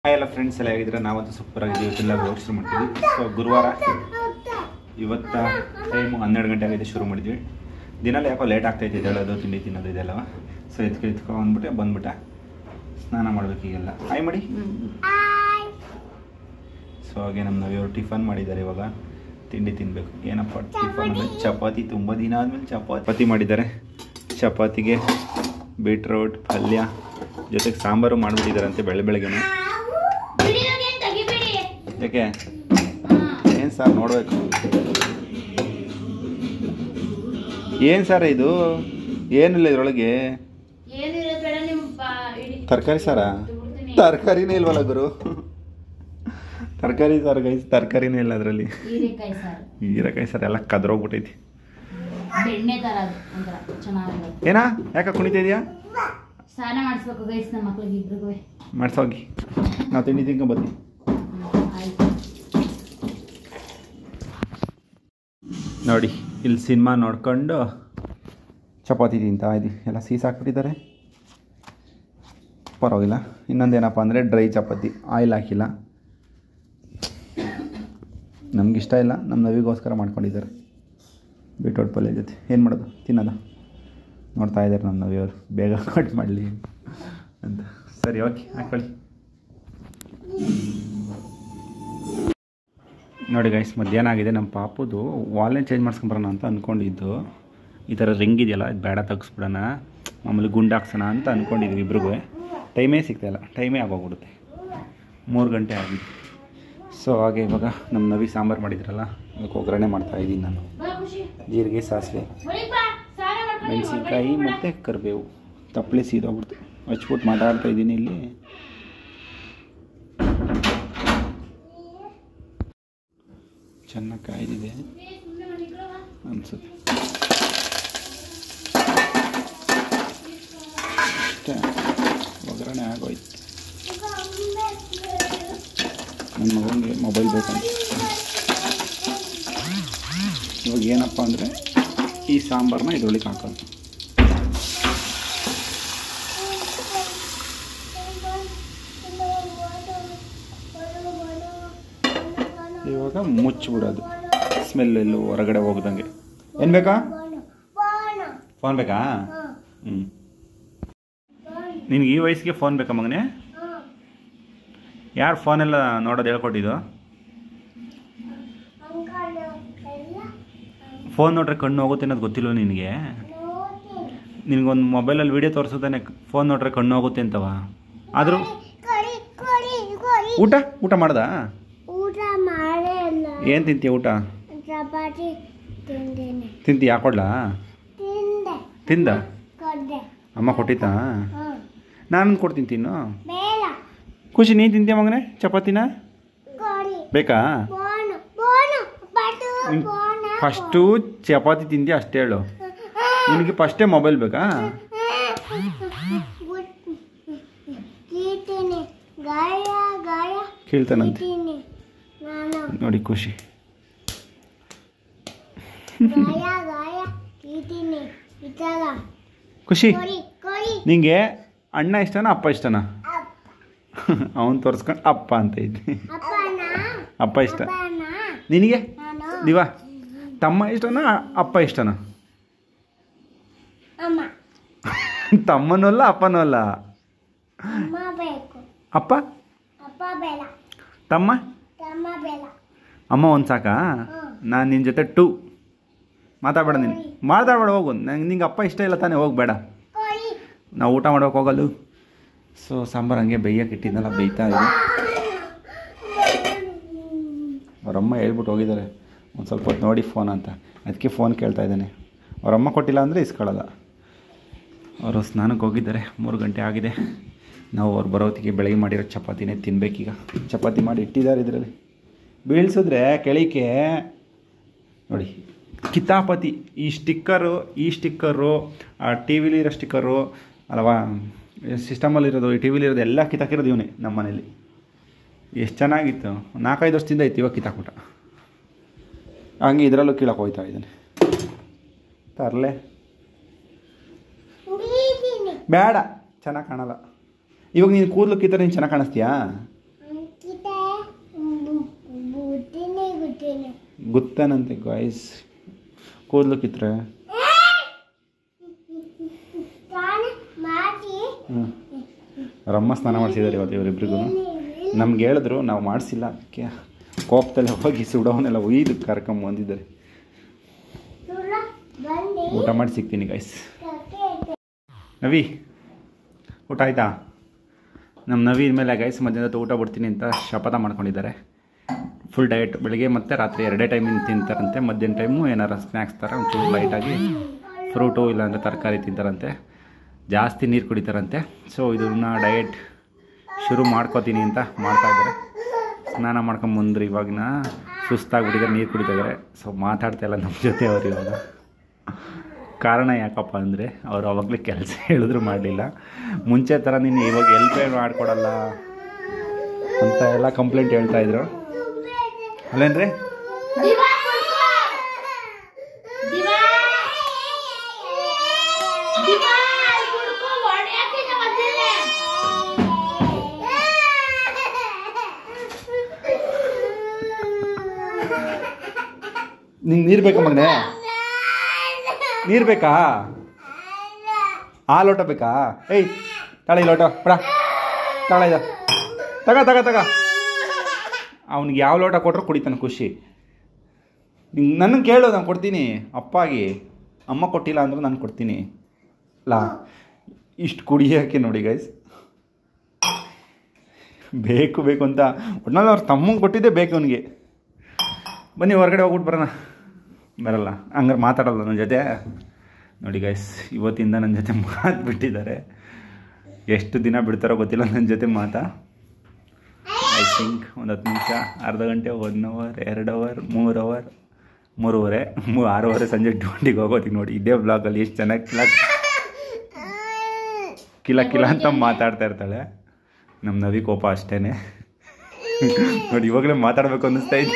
Hi ಎಲ್ಲ friends ಎಲ್ಲ ಹೇಗಿದ್ರೆ ನಾವಂತೂ ಸೂಪರ್ ಆಗಿದ್ದೀವಿ ಇವತ್ತೆಲ್ಲ ವ್ಲಾಗ್ ಶುರು ಮಾಡ್ತೀವಿ ಸೊ ಗುರುವಾರ ಇವತ್ತ ಟೈಮು ಹನ್ನೆರಡು ಗಂಟೆ ಆಗಿದೆ ಶುರು ಮಾಡಿದ್ವಿ ದಿನಲ್ಲಿ ಯಾಕೋ ಲೇಟ್ ಆಗ್ತೈತೆ ಹೇಳೋದು ತಿಂಡಿ ತಿನ್ನೋದು ಇದೆಲ್ಲವ ಸೊ ಎತ್ಕೊ ಎತ್ಕೊ ಅಂದ್ಬಿಟ್ಟೆ ಬಂದ್ಬಿಟ್ಟ ಸ್ನಾನ ಮಾಡ್ಬೇಕು ಈಗೆಲ್ಲ ಹಾಯ್ ಮಾಡಿ ಸೊ ಹಾಗೆ ನಮ್ಮ ನವಿಯವರು ಟಿಫನ್ ಮಾಡಿದ್ದಾರೆ ಇವಾಗ ತಿಂಡಿ ತಿನ್ನಬೇಕು ಏನಪ್ಪ ಟಿಫನ್ ಅಂದರೆ ಚಪಾತಿ ತುಂಬ ದಿನ ಆದಮೇಲೆ ಚಪಾತಿ ಮಾಡಿದ್ದಾರೆ ಚಪಾತಿಗೆ ಬೀಟ್ರೋಟ್ ಪಲ್ಯ ಜೊತೆಗೆ ಸಾಂಬಾರು ಮಾಡಿಬಿಟ್ಟಿದ್ದಾರಂತೆ ಬೆಳೆ ಬೆಳಗ್ಗೆನೆ ಯಾಕೆ ಏನು ಸರ್ ನೋಡಬೇಕು ಏನು ಸರ್ ಇದು ಏನಿಲ್ಲ ಇದರೊಳಗೆ ತರಕಾರಿ ಸಾರಾ ತರಕಾರಿನೇ ಇಲ್ವಲ್ಲ ಗುರು ತರಕಾರಿ ಸರ್ ಗೈಸ್ ತರಕಾರಿನೇ ಇಲ್ಲ ಅದರಲ್ಲಿ ಹೀರೆಕಾಯಿ ಸಾರು ಹೀರೆಕಾಯಿ ಸರ್ ಎಲ್ಲ ಕದ್ರೋಗ್ಬಿಟ್ಟೈತಿ ಬೆಣ್ಣೆ ತರ ಅದು ಒಂಥರ ಚೆನ್ನಾಗಿರುತ್ತೆ ಏನಾ ಯಾಕ ಕುಣಿತಾ ಇದೆಯಾ ಸ್ನಾನ ಮಾಡಿಸ್ಬೇಕು ಗೈಸ್ ನಮ್ಮ ಮಕ್ಳಿಗೆ ಇಬ್ರಿಗೂ ಮಾಡ್ಸೋಗಿ ನಾವು ತಿಂಡಿ ತಿನ್ಕೊಂಬತ್ತಿ ಆಯ್ತು ನೋಡಿ ಇಲ್ಲಿ ಸಿನಿಮಾ ನೋಡ್ಕೊಂಡು ಚಪಾತಿ ತಿಂತಾ ಇದ್ದೀವಿ ಎಲ್ಲ ಸೀಸ್ ಹಾಕ್ಬಿಟ್ಟಿದ್ದಾರೆ ಪರವಾಗಿಲ್ಲ ಇನ್ನೊಂದೇನಪ್ಪ ಅಂದರೆ ಡ್ರೈ ಚಪಾತಿ ಆಯಿಲ್ ಹಾಕಿಲ್ಲ ನಮಗಿಷ್ಟ ಇಲ್ಲ ನಮ್ಮ ನವಿಗೋಸ್ಕರ ಮಾಡ್ಕೊಂಡಿದ್ದಾರೆ ಬೀಟ್ರೋಟ್ ಪಲ್ಯ ಜೊತೆ ಏನು ಮಾಡೋದು ತಿನ್ನೋದು ನೋಡ್ತಾ ಇದ್ದಾರೆ ನಮ್ಮ ನವಿಯವರು ಬೇಗ ಕಟ್ ಮಾಡಲಿ ಅಂತ ಸರಿ ಓಕೆ ಹಾಕೊಳ್ಳಿ ನೋಡಿ ಗೈಸ್ ಮಧ್ಯಾಹ್ನ ಆಗಿದೆ ನಮ್ಮ ಪಾಪುದು ವಾಲ್ನೇ ಚೇಂಜ್ ಮಾಡ್ಸ್ಕೊಂಬರೋಣ ಅಂತ ಅಂದ್ಕೊಂಡಿದ್ದು ಈ ಥರ ರಿಂಗ್ ಇದೆಯಲ್ಲ ಇದು ಬೇಡ ತೆಗಿಸ್ಬಿಡೋಣ ಮಾಮೂಲಿ ಗುಂಡು ಹಾಕ್ಸೋಣ ಅಂತ ಅಂದ್ಕೊಂಡಿದ್ವಿ ಇಬ್ರಿಗೂ ಟೈಮೇ ಸಿಗ್ತಾಯಿಲ್ಲ ಟೈಮೇ ಆಗೋಗ್ಬಿಡುತ್ತೆ ಮೂರು ಗಂಟೆ ಆಗಿದೆ ಸೊ ಹಾಗೆ ಇವಾಗ ನಮ್ಮ ನವಿ ಸಾಂಬಾರು ಮಾಡಿದ್ರಲ್ಲ ಅದಕ್ಕೆ ಒಗ್ಗರಣೆ ಮಾಡ್ತಾಯಿದ್ದೀನಿ ನಾನು ಬಾ ಖುಷಿ ಜೀರಿಗೆ ಸಾಸಿವೆ ಹೊಡಿಗ್ ಬಾ, ಸ್ನಾನ ಮಾಡ್ಕೊಂಡು ಮೆಣಸಿನ್ಕಾಯಿ ಮತ್ತು ಕರಿಬೇವು ತಪ್ಪಲೆ ಸೀದೋಗ್ಬಿಡ್ತು ಹಚ್ಬಿಟ್ಟು ಮಾತಾಡ್ತಾ ಇದ್ದೀನಿ ಇಲ್ಲಿ ಚೆನ್ನಾಗಿ ಕಾಯ್ದಿದೆ ಏ, ಸುಮ್ನೆ ಮನಿಗ್ರೋ ಬಾ. ಅನ್ಸುತ್ತೆ ಅಷ್ಟೇ ಒಗ್ಗರಣೆ ಆಗೋಯ್ತು ನನ್ನ ಮಗನಿಗೆ ಮೊಬೈಲ್ ಬೇಕಂತ ಇವಾಗ ಏನಪ್ಪ ಅಂದರೆ ಈ ಸಾಂಬಾರನ್ನ ಇದ್ರೊಳಗೆ ಹಾಕೋದು ಇವಾಗ ಮುಚ್ಚಿಬಿಡೋದು ಸ್ಮೆಲ್ ಎಲ್ಲೂ ಹೊರಗಡೆ ಹೋಗ್ದಂಗೆ ಏನು ಬೇಕಾ ಫೋನ್ ಬೇಕಾ ಹ್ಞೂ ನಿನ್ಗೆ ಈ ವಯಸ್ಸಿಗೆ ಫೋನ್ ಬೇಕಾ ಮಗನೇ ಯಾರು ಫೋನೆಲ್ಲ ನೋಡೋದು ಹೇಳ್ಕೊಟ್ಟಿದ್ದು ಫೋನ್ ನೋಡ್ರೆ ಕಣ್ಣು ಹೋಗುತ್ತೆ ಅನ್ನೋದು ಗೊತ್ತಿಲ್ಲ ನಿನಗೆ ನಿನಗೊಂದು ಮೊಬೈಲಲ್ಲಿ ವೀಡಿಯೋ ತೋರಿಸೋದಾನೆ ಫೋನ್ ನೋಡ್ರೆ ಕಣ್ಣು ಹೋಗುತ್ತೆ ಅಂತವ ಆದರೂ ಊಟ ಊಟ ಮಾಡ್ದಾ ಊಟ ಮಾಡೇ ಇಲ್ಲ ಏನು ತಿಂತೀಯ ಊಟ ಚಪಾತಿ ತಿಂದೇನೆ ತಿಂತಿ ಯಾಕೊಡ್ಲಾ ತಿಂದೆ ತಿಂದ ಕೊಡ್ದೆ ಅಮ್ಮ ಕೊಟ್ಟಿತ್ತಾ ಹ್ಮ್ ನಾನು ಕೊಡ್ತೀನಿ ತಿನ್ನು ಬೇಡ ಖುಷಿ ನೀನು ತಿಂತೀಯ ಮಗನೇ ಚಪಾತಿನ ಕೊಡಿ ಬೇಕಾ ಬೋನು ಬೋನು ಪಟು ಹ್ಮ್. ಬೋನ ಫಸ್ಟು ಚಪಾತಿ ತಿಂತೀಯ ಅಷ್ಟೇ ಹೇಳು ನಿನಗೆ ಫಸ್ಟೇ ಮೊಬೈಲ್ ಬೇಕಾ ಕೀತೀನಿ ಗಾಯ ಗಾಯ ಕೇಳ್ತಾನಂತೆ ಕೀತೀನಿ ನಾನು ನೋಡಿ ಖುಷಿ ಗಾಯ ಗಾಯ ಕೀತೀನಿ ಇತ್ತಾಗ ಖುಷಿ ಕೊಡಿ ಕೊಡಿ ನಿಂಗೆ ಅಣ್ಣ ಇಷ್ಟನಾ ಅಪ್ಪ ಇಷ್ಟನಾ ಅಪ್ಪ ಅವನು ತೋರಿಸ್ಕೊಂಡು ಅಪ್ಪ ಅಂತ ಇದ್ದೆ ಅಪ್ಪನ ಅಪ್ಪ ಇಷ್ಟ ಅಪ್ಪನ ನಿನಗೆ ನಾನು ದಿವಾ ತಮ್ಮ ಇಷ್ಟನಾ ಅಪ್ಪ ಇಷ್ಟನಾ ಅಮ್ಮ ತಮ್ಮನೂ ಅಲ್ಲ ಅಪ್ಪನೂ ಅಲ್ಲ ಅಮ್ಮ ಬೇಕು ಅಪ್ಪ ಅಪ್ಪ ಬೇಡ ತಮ್ಮ ತಮ್ಮ ಬೇಡ ಅಮ್ಮ ಒಂದು ಸಾಕಾ ನಾನು ನಿನ್ನ ಜೊತೆ ಟೂ ಮಾತಾಡಬೇಡ ನೀನು ಮಾತಾಡಬೇಡ ಹೋಗು ನಂಗೆ ನಿಂಗೆ ಅಪ್ಪ ಇಷ್ಟ ಇಲ್ಲ ತಾನೇ ಹೋಗ್ಬೇಡ ಕೊಡಿ ನಾವು ಊಟ ಮಾಡೋಕೆ ಹೋಗಲ್ಲ ಸೊ ಸಾಂಬಾರು ಹಂಗೆ ಬೇಯಕ್ಕೆ ಇಟ್ಟಿದ್ದಲ್ಲ ಬೇಯ್ತಾ ಇದೆ ಅವರಮ್ಮ ಹೇಳ್ಬಿಟ್ಟು ಹೋಗಿದ್ದಾರೆ ಒಂದು ಸ್ವಲ್ಪ ಹೊತ್ತು ನೋಡಿ ಫೋನ್ ಅಂತ ಅದಕ್ಕೆ ಫೋನ್ ಕೇಳ್ತಾ ಇದ್ದಾನೆ ಅವರಮ್ಮ ಕೊಟ್ಟಿಲ್ಲ ಅಂದರೆ ಇಸ್ಕೊಳ್ಳಲ್ಲ ಅವರು ಸ್ನಾನಕ್ಕೆ ಹೋಗಿದ್ದಾರೆ ಮೂರು ಗಂಟೆ ಆಗಿದೆ ನಾವು ಅವ್ರು ಬರೋತ್ತಿಗೆ ಬೆಳಗ್ಗೆ ಮಾಡಿರೋ ಚಪಾತಿನೇ ತಿನ್ಬೇಕೀಗ ಚಪಾತಿ ಮಾಡಿ ಇಟ್ಟಿದ್ದಾರೆ ಇದರಲ್ಲಿ ಬೀಳ್ಸಿದ್ರೆ ಕೆಳಿಕೆ ನೋಡಿ ಕಿತಾಪತಿ ಈ ಸ್ಟಿಕ್ಕರು ಈ ಸ್ಟಿಕ್ಕರು ಆ ಟಿ ವಿಲಿರೋ ಸ್ಟಿಕ್ಕರು ಅಲ್ವಾ ಸಿಸ್ಟಮಲ್ಲಿರೋದು ಈ ಟಿ ವಿಲಿರೋದು ಎಲ್ಲ ಕಿತ್ತಾಕಿರೋದು ಇವನೇ ನಮ್ಮ ಮನೇಲಿ ಎಷ್ಟು ಚೆನ್ನಾಗಿತ್ತು ನಾಲ್ಕೈದು ವರ್ಷದಿಂದ ಇತ್ತು ಇವಾಗ ಕಿತ್ತಾಕ್ಬಿಟ್ಟ ಹಂಗೆ ಇದರಲ್ಲೂ ಕೀಳಕ್ಕೆ ಹೋಯ್ತಾ ಇದ್ದಾನೆ ತರಲೆ ಬೀತೀನಿ ಬೇಡ ಚೆನ್ನಾಗಿ ಕಾಣಲ್ಲ ಇವಾಗ ನೀನು ಕೂದಲು ಕಿತ್ತರೆ ನೀನು ಚೆನ್ನಾಗಿ ಕಾಣಿಸ್ತೀಯಾ ಬಿಡ್ತೀನಿ ಗುತ್ತಾನಂತೆ ಗಾಯ್ಸ್ ಕೂದಲು ಕಿತ್ರೆ ತಾನೇ ಮಾಡಿ ಹ್ಞೂ ರಮ್ಮ ಸ್ನಾನ ಮಾಡಿಸಿದ್ದಾರೆ ಇವತ್ತು ಇವರಿಬ್ರಿಗೂ ನಮ್ಗೆ ಹೇಳಿದ್ರು ನಾವು ಮಾಡಿಸಿಲ್ಲ ಅದಕ್ಕೆ ಕೋಪದಲ್ಲಿ ಹೋಗಿ ಸುಡೋವನ್ನೆಲ್ಲ ಒಯ್ದು ಕರ್ಕೊಂಡ್ ಬಂದಿದ್ದಾರೆ ಸುಳ್ಳ ಬಂದು ಊಟ ಮಾಡಿ ಸಿಗ್ತೀನಿ ಗೈಸ್ ಕಕ್ಕೆ ನವಿ ಊಟ ಆಯ್ತಾ ನಮ್ಮ ನವಿ ಮೇಲೆ ಗೈಸ್ ಮಧ್ಯಾಹ್ನ ಹೊತ್ತು ಊಟ ಬಿಡ್ತೀನಿ ಅಂತ ಶಪಥ ಮಾಡ್ಕೊಂಡಿದ್ದಾರೆ ಫುಲ್ ಡಯಟ್ ಬೆಳಿಗ್ಗೆ ಮತ್ತು ರಾತ್ರಿ ಎರಡೇ ಟೈಮಿನ ತಿಂತಾರಂತೆ ಮಧ್ಯಾಹ್ನ ಟೈಮು ಏನಾರು ಸ್ನ್ಯಾಕ್ಸ್ ಥರ ಒಂಚೂರು ಲೈಟಾಗಿ ಫ್ರೂಟು ಇಲ್ಲಾಂದರೆ ತರಕಾರಿ ತಿಂತಾರಂತೆ ಜಾಸ್ತಿ ನೀರು ಕುಡಿತಾರಂತೆ ಸೊ ಇದನ್ನ ಡಯಟ್ ಶುರು ಮಾಡ್ಕೋತೀನಿ ಅಂತ ಮಾಡ್ತಾ ಇದ್ದಾರೆ ಸ್ನಾನ ಮಾಡ್ಕೊಂಬಂದ್ರು ಇವಾಗಿನ ಸುಸ್ತಾಗ್ಬಿಟ್ಟಿದ್ದಾರೆ ನೀರು ಕುಡಿತಿದ್ದಾರೆ ಸೊ ಮಾತಾಡ್ತಾ ಇಲ್ಲ ನಮ್ಮ ಜೊತೆ ಅವ್ರು ಇವಾಗ ಕಾರಣ ಯಾಕಪ್ಪ ಅಂದರೆ ಅವ್ರು ಅವಾಗಲೇ ಕೆಲಸ ಹೇಳಿದ್ರು ಮಾಡಲಿಲ್ಲ ಮುಂಚೆ ಥರ ನೀನು ಇವಾಗ ಎಲ್ಪೇ ಮಾಡಿಕೊಡಲ್ಲ ಅಂತ ಎಲ್ಲ ಕಂಪ್ಲೇಂಟ್ ಹೇಳ್ತಾ ಇದ್ರು ಅಲ್ಲೇನ್ರಿ ದಿವಾ ಕುಡ್ಕೊ. ದಿವಾ ದಿವಾ ಕುಡ್ಕೊ, ಹೊಡ್ಯಾಕಿನ ಮೊದ್ಲೇನೆ. ನಿಂಗೆ ನೀರು ಬೇಕಾ ಮಗನೆ ನೀರು ಬೇಕಾ ಆ ಲೋಟ ಬೇಕಾ ಏಯ್ ತಳ ಈ ಲೋಟ ಬಿಡ ತಳ ಇದು ತಗ ತಗ ತಗ ಅವ್ನಿಗೆ ಯಾವ ಲೋಟ ಕೊಟ್ರು ಕುಡಿತಾನೆ ಖುಷಿ ನಿಂಗೆ ನನಗೆ ಕೇಳು ನಾನು ಕೊಡ್ತೀನಿ ಅಪ್ಪಾಗಿ ಅಮ್ಮ ಕೊಟ್ಟಿಲ್ಲ ಅಂದ್ರೆ ನಾನು ಕೊಡ್ತೀನಿ ಲಾ ಇಷ್ಟು ಕುಡಿಯೋಕ್ಕೆ ನೋಡಿ ಗೈಸ್ ಬೇಕು ಬೇಕು ಅಂತ ಒಟ್ನಲ್ಲಿ ಅವ್ರ ತಮ್ಮಂಗೆ ಕೊಟ್ಟಿದ್ದೇ ಬೇಕು ಅವನಿಗೆ ಬನ್ನಿ ಹೊರಗಡೆ ಹೋಗ್ಬಿಟ್ಟು ಬರೋಣ ಬರಲ್ಲ ಹಂಗಾರೆ ಮಾತಾಡಲ್ಲ ನನ್ನ ಜೊತೆ ನೋಡಿ ಗೈಸ್ ಇವತ್ತಿಂದ ನನ್ನ ಜೊತೆ ಮಾತು ಬಿಟ್ಟಿದ್ದಾರೆ ಎಷ್ಟು ದಿನ ಬಿಡ್ತಾರೋ ಗೊತ್ತಿಲ್ಲ ನನ್ನ ಜೊತೆ ಮಾತಾ ಐ ಥಿಂಕ್ ಒಂದು ಹತ್ತು ನಿಮಿಷ ಅರ್ಧ ಗಂಟೆ ಒನ್ ಅವರ್ ಎರಡು ಅವರ್ ಮೂರು ಅವರ್ ಮೂರುವರೆ ಮೂ ಆರೂವರೆ ಸಂಜೆ ಡ್ಯೂಟಿಗೆ ಹೋಗೋದಿಗೆ ನೋಡಿ ಇದೇ ಬ್ಲಾಗಲ್ಲಿ ಎಷ್ಟು ಚೆನ್ನಾಗಿ ಕಿಲ ಕಿಲ ಕಿಲ ಅಂತ ಮಾತಾಡ್ತಾ ಇರ್ತಾಳೆ ನಮ್ಮ ನವಿ ಕೋಪ ಅಷ್ಟೇ ನೋಡಿ ಇವಾಗಲೇ ಮಾತಾಡಬೇಕು ಅನ್ನಿಸ್ತಾ ಇತ್ತು